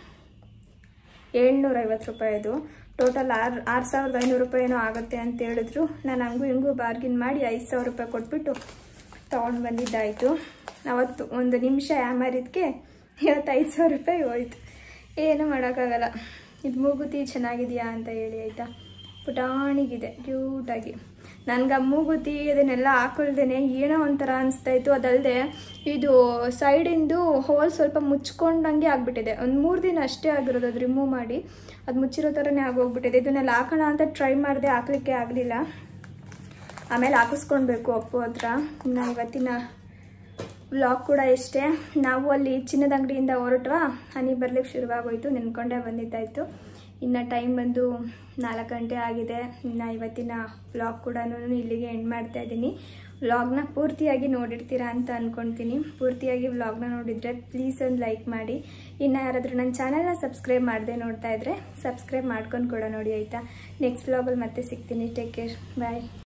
ಏಳ್ನೂರೈವತ್ತು ರೂಪಾಯಿದು ಟೋಟಲ್ ಆರು ಆರು ಸಾವಿರದ ಐನೂರು ರೂಪಾಯಿ ಏನೋ ಆಗುತ್ತೆ ಅಂತ ಹೇಳಿದ್ರು ನಾನು ಹಂಗೂ ಹಿಂಗೂ ಬಾರ್ಗಿನ್ ಮಾಡಿ ಐದು ಸಾವಿರ ರೂಪಾಯಿ ಕೊಟ್ಬಿಟ್ಟು ತೊಗೊಂಡು ಬಂದಿದ್ದಾಯಿತು ಅವತ್ತು ಒಂದು ನಿಮಿಷ ಯಾಮಾರಿದ್ಕೆ ಇವತ್ತು ಐದು ಸಾವಿರ ರೂಪಾಯಿ ಹೋಯ್ತು ಏನೂ ಮಾಡೋಕ್ಕಾಗಲ್ಲ ಇದು ಮೂಗುತಿ ಚೆನ್ನಾಗಿದೆಯಾ ಅಂತ ಹೇಳಿ ಆಯಿತಾ ಪುಟಾಣಿಗಿದೆ ಕ್ಯೂಟಾಗಿ ನನಗೆ ಆ ಮೂಗುತಿ ಅದನ್ನೆಲ್ಲ ಹಾಕೊಳ್ದೇನೆ ಏನೋ ಒಂಥರ ಅನಿಸ್ತಾ ಇತ್ತು ಅದಲ್ಲದೆ ಇದು ಸೈಡಿಂದು ಹೋಲ್ ಸ್ವಲ್ಪ ಮುಚ್ಕೊಂಡಂಗೆ ಆಗಿಬಿಟ್ಟಿದೆ ಒಂದು ಮೂರು ದಿನ ಅಷ್ಟೇ ಆಗಿರೋದು ಅದು ರಿಮೂವ್ ಮಾಡಿ ಅದು ಮುಚ್ಚಿರೋ ಥರನೇ ಆಗೋಗ್ಬಿಟ್ಟಿದೆ ಇದನ್ನೆಲ್ಲ ಹಾಕೋಣ ಅಂತ ಟ್ರೈ ಮಾಡಿದೆ ಹಾಕ್ಲಿಕ್ಕೆ ಆಗಲಿಲ್ಲ ಆಮೇಲೆ ಹಾಕಿಸ್ಕೊಳ್ಬೇಕು ಅಪ್ಪು ಹತ್ರ ಇನ್ನು ಇವತ್ತಿನ ವ್ಲಾಗ್ ಕೂಡ ಇಷ್ಟೇ ನಾವು ಅಲ್ಲಿ ಚಿನ್ನದ ಅಂಗಡಿಯಿಂದ ಹೊರಟ್ವಾ ಹನಿ ಬರ್ಲಿಕ್ಕೆ ಶುರುವಾಗೋಯ್ತು ನೆನ್ಕೊಂಡೇ ಬಂದಿದ್ದಾಯಿತು ಇನ್ನು ಟೈಮ್ ಬಂದು ನಾಲ್ಕು ಗಂಟೆ ಆಗಿದೆ ಇನ್ನು ಇವತ್ತಿನ ವ್ಲಾಗ್ ಕೂಡ ಇಲ್ಲಿಗೆ ಎಂಡ್ ಮಾಡ್ತಾ ಇದ್ದೀನಿ ವ್ಲಾಗ್ನ ಪೂರ್ತಿಯಾಗಿ ನೋಡಿರ್ತೀರಾ ಅಂತ ಅಂದ್ಕೊಳ್ತೀನಿ ಪೂರ್ತಿಯಾಗಿ ವ್ಲಾಗ್ನ ನೋಡಿದರೆ ಪ್ಲೀಸ್ ಒಂದು ಲೈಕ್ ಮಾಡಿ ಇನ್ನು ಯಾರಾದರೂ ನನ್ನ ಚಾನಲ್ನ ಸಬ್ಸ್ಕ್ರೈಬ್ ಮಾಡದೆ ನೋಡ್ತಾ ಇದ್ದರೆ ಸಬ್ಸ್ಕ್ರೈಬ್ ಮಾಡ್ಕೊಂಡು ಕೂಡ ನೋಡಿ ಆಯಿತಾ ನೆಕ್ಸ್ಟ್ ವ್ಲಾಗಲ್ಲಿ ಮತ್ತೆ ಸಿಗ್ತೀನಿ ಟೇಕ್ ಕೇರ್ ಬಾಯ್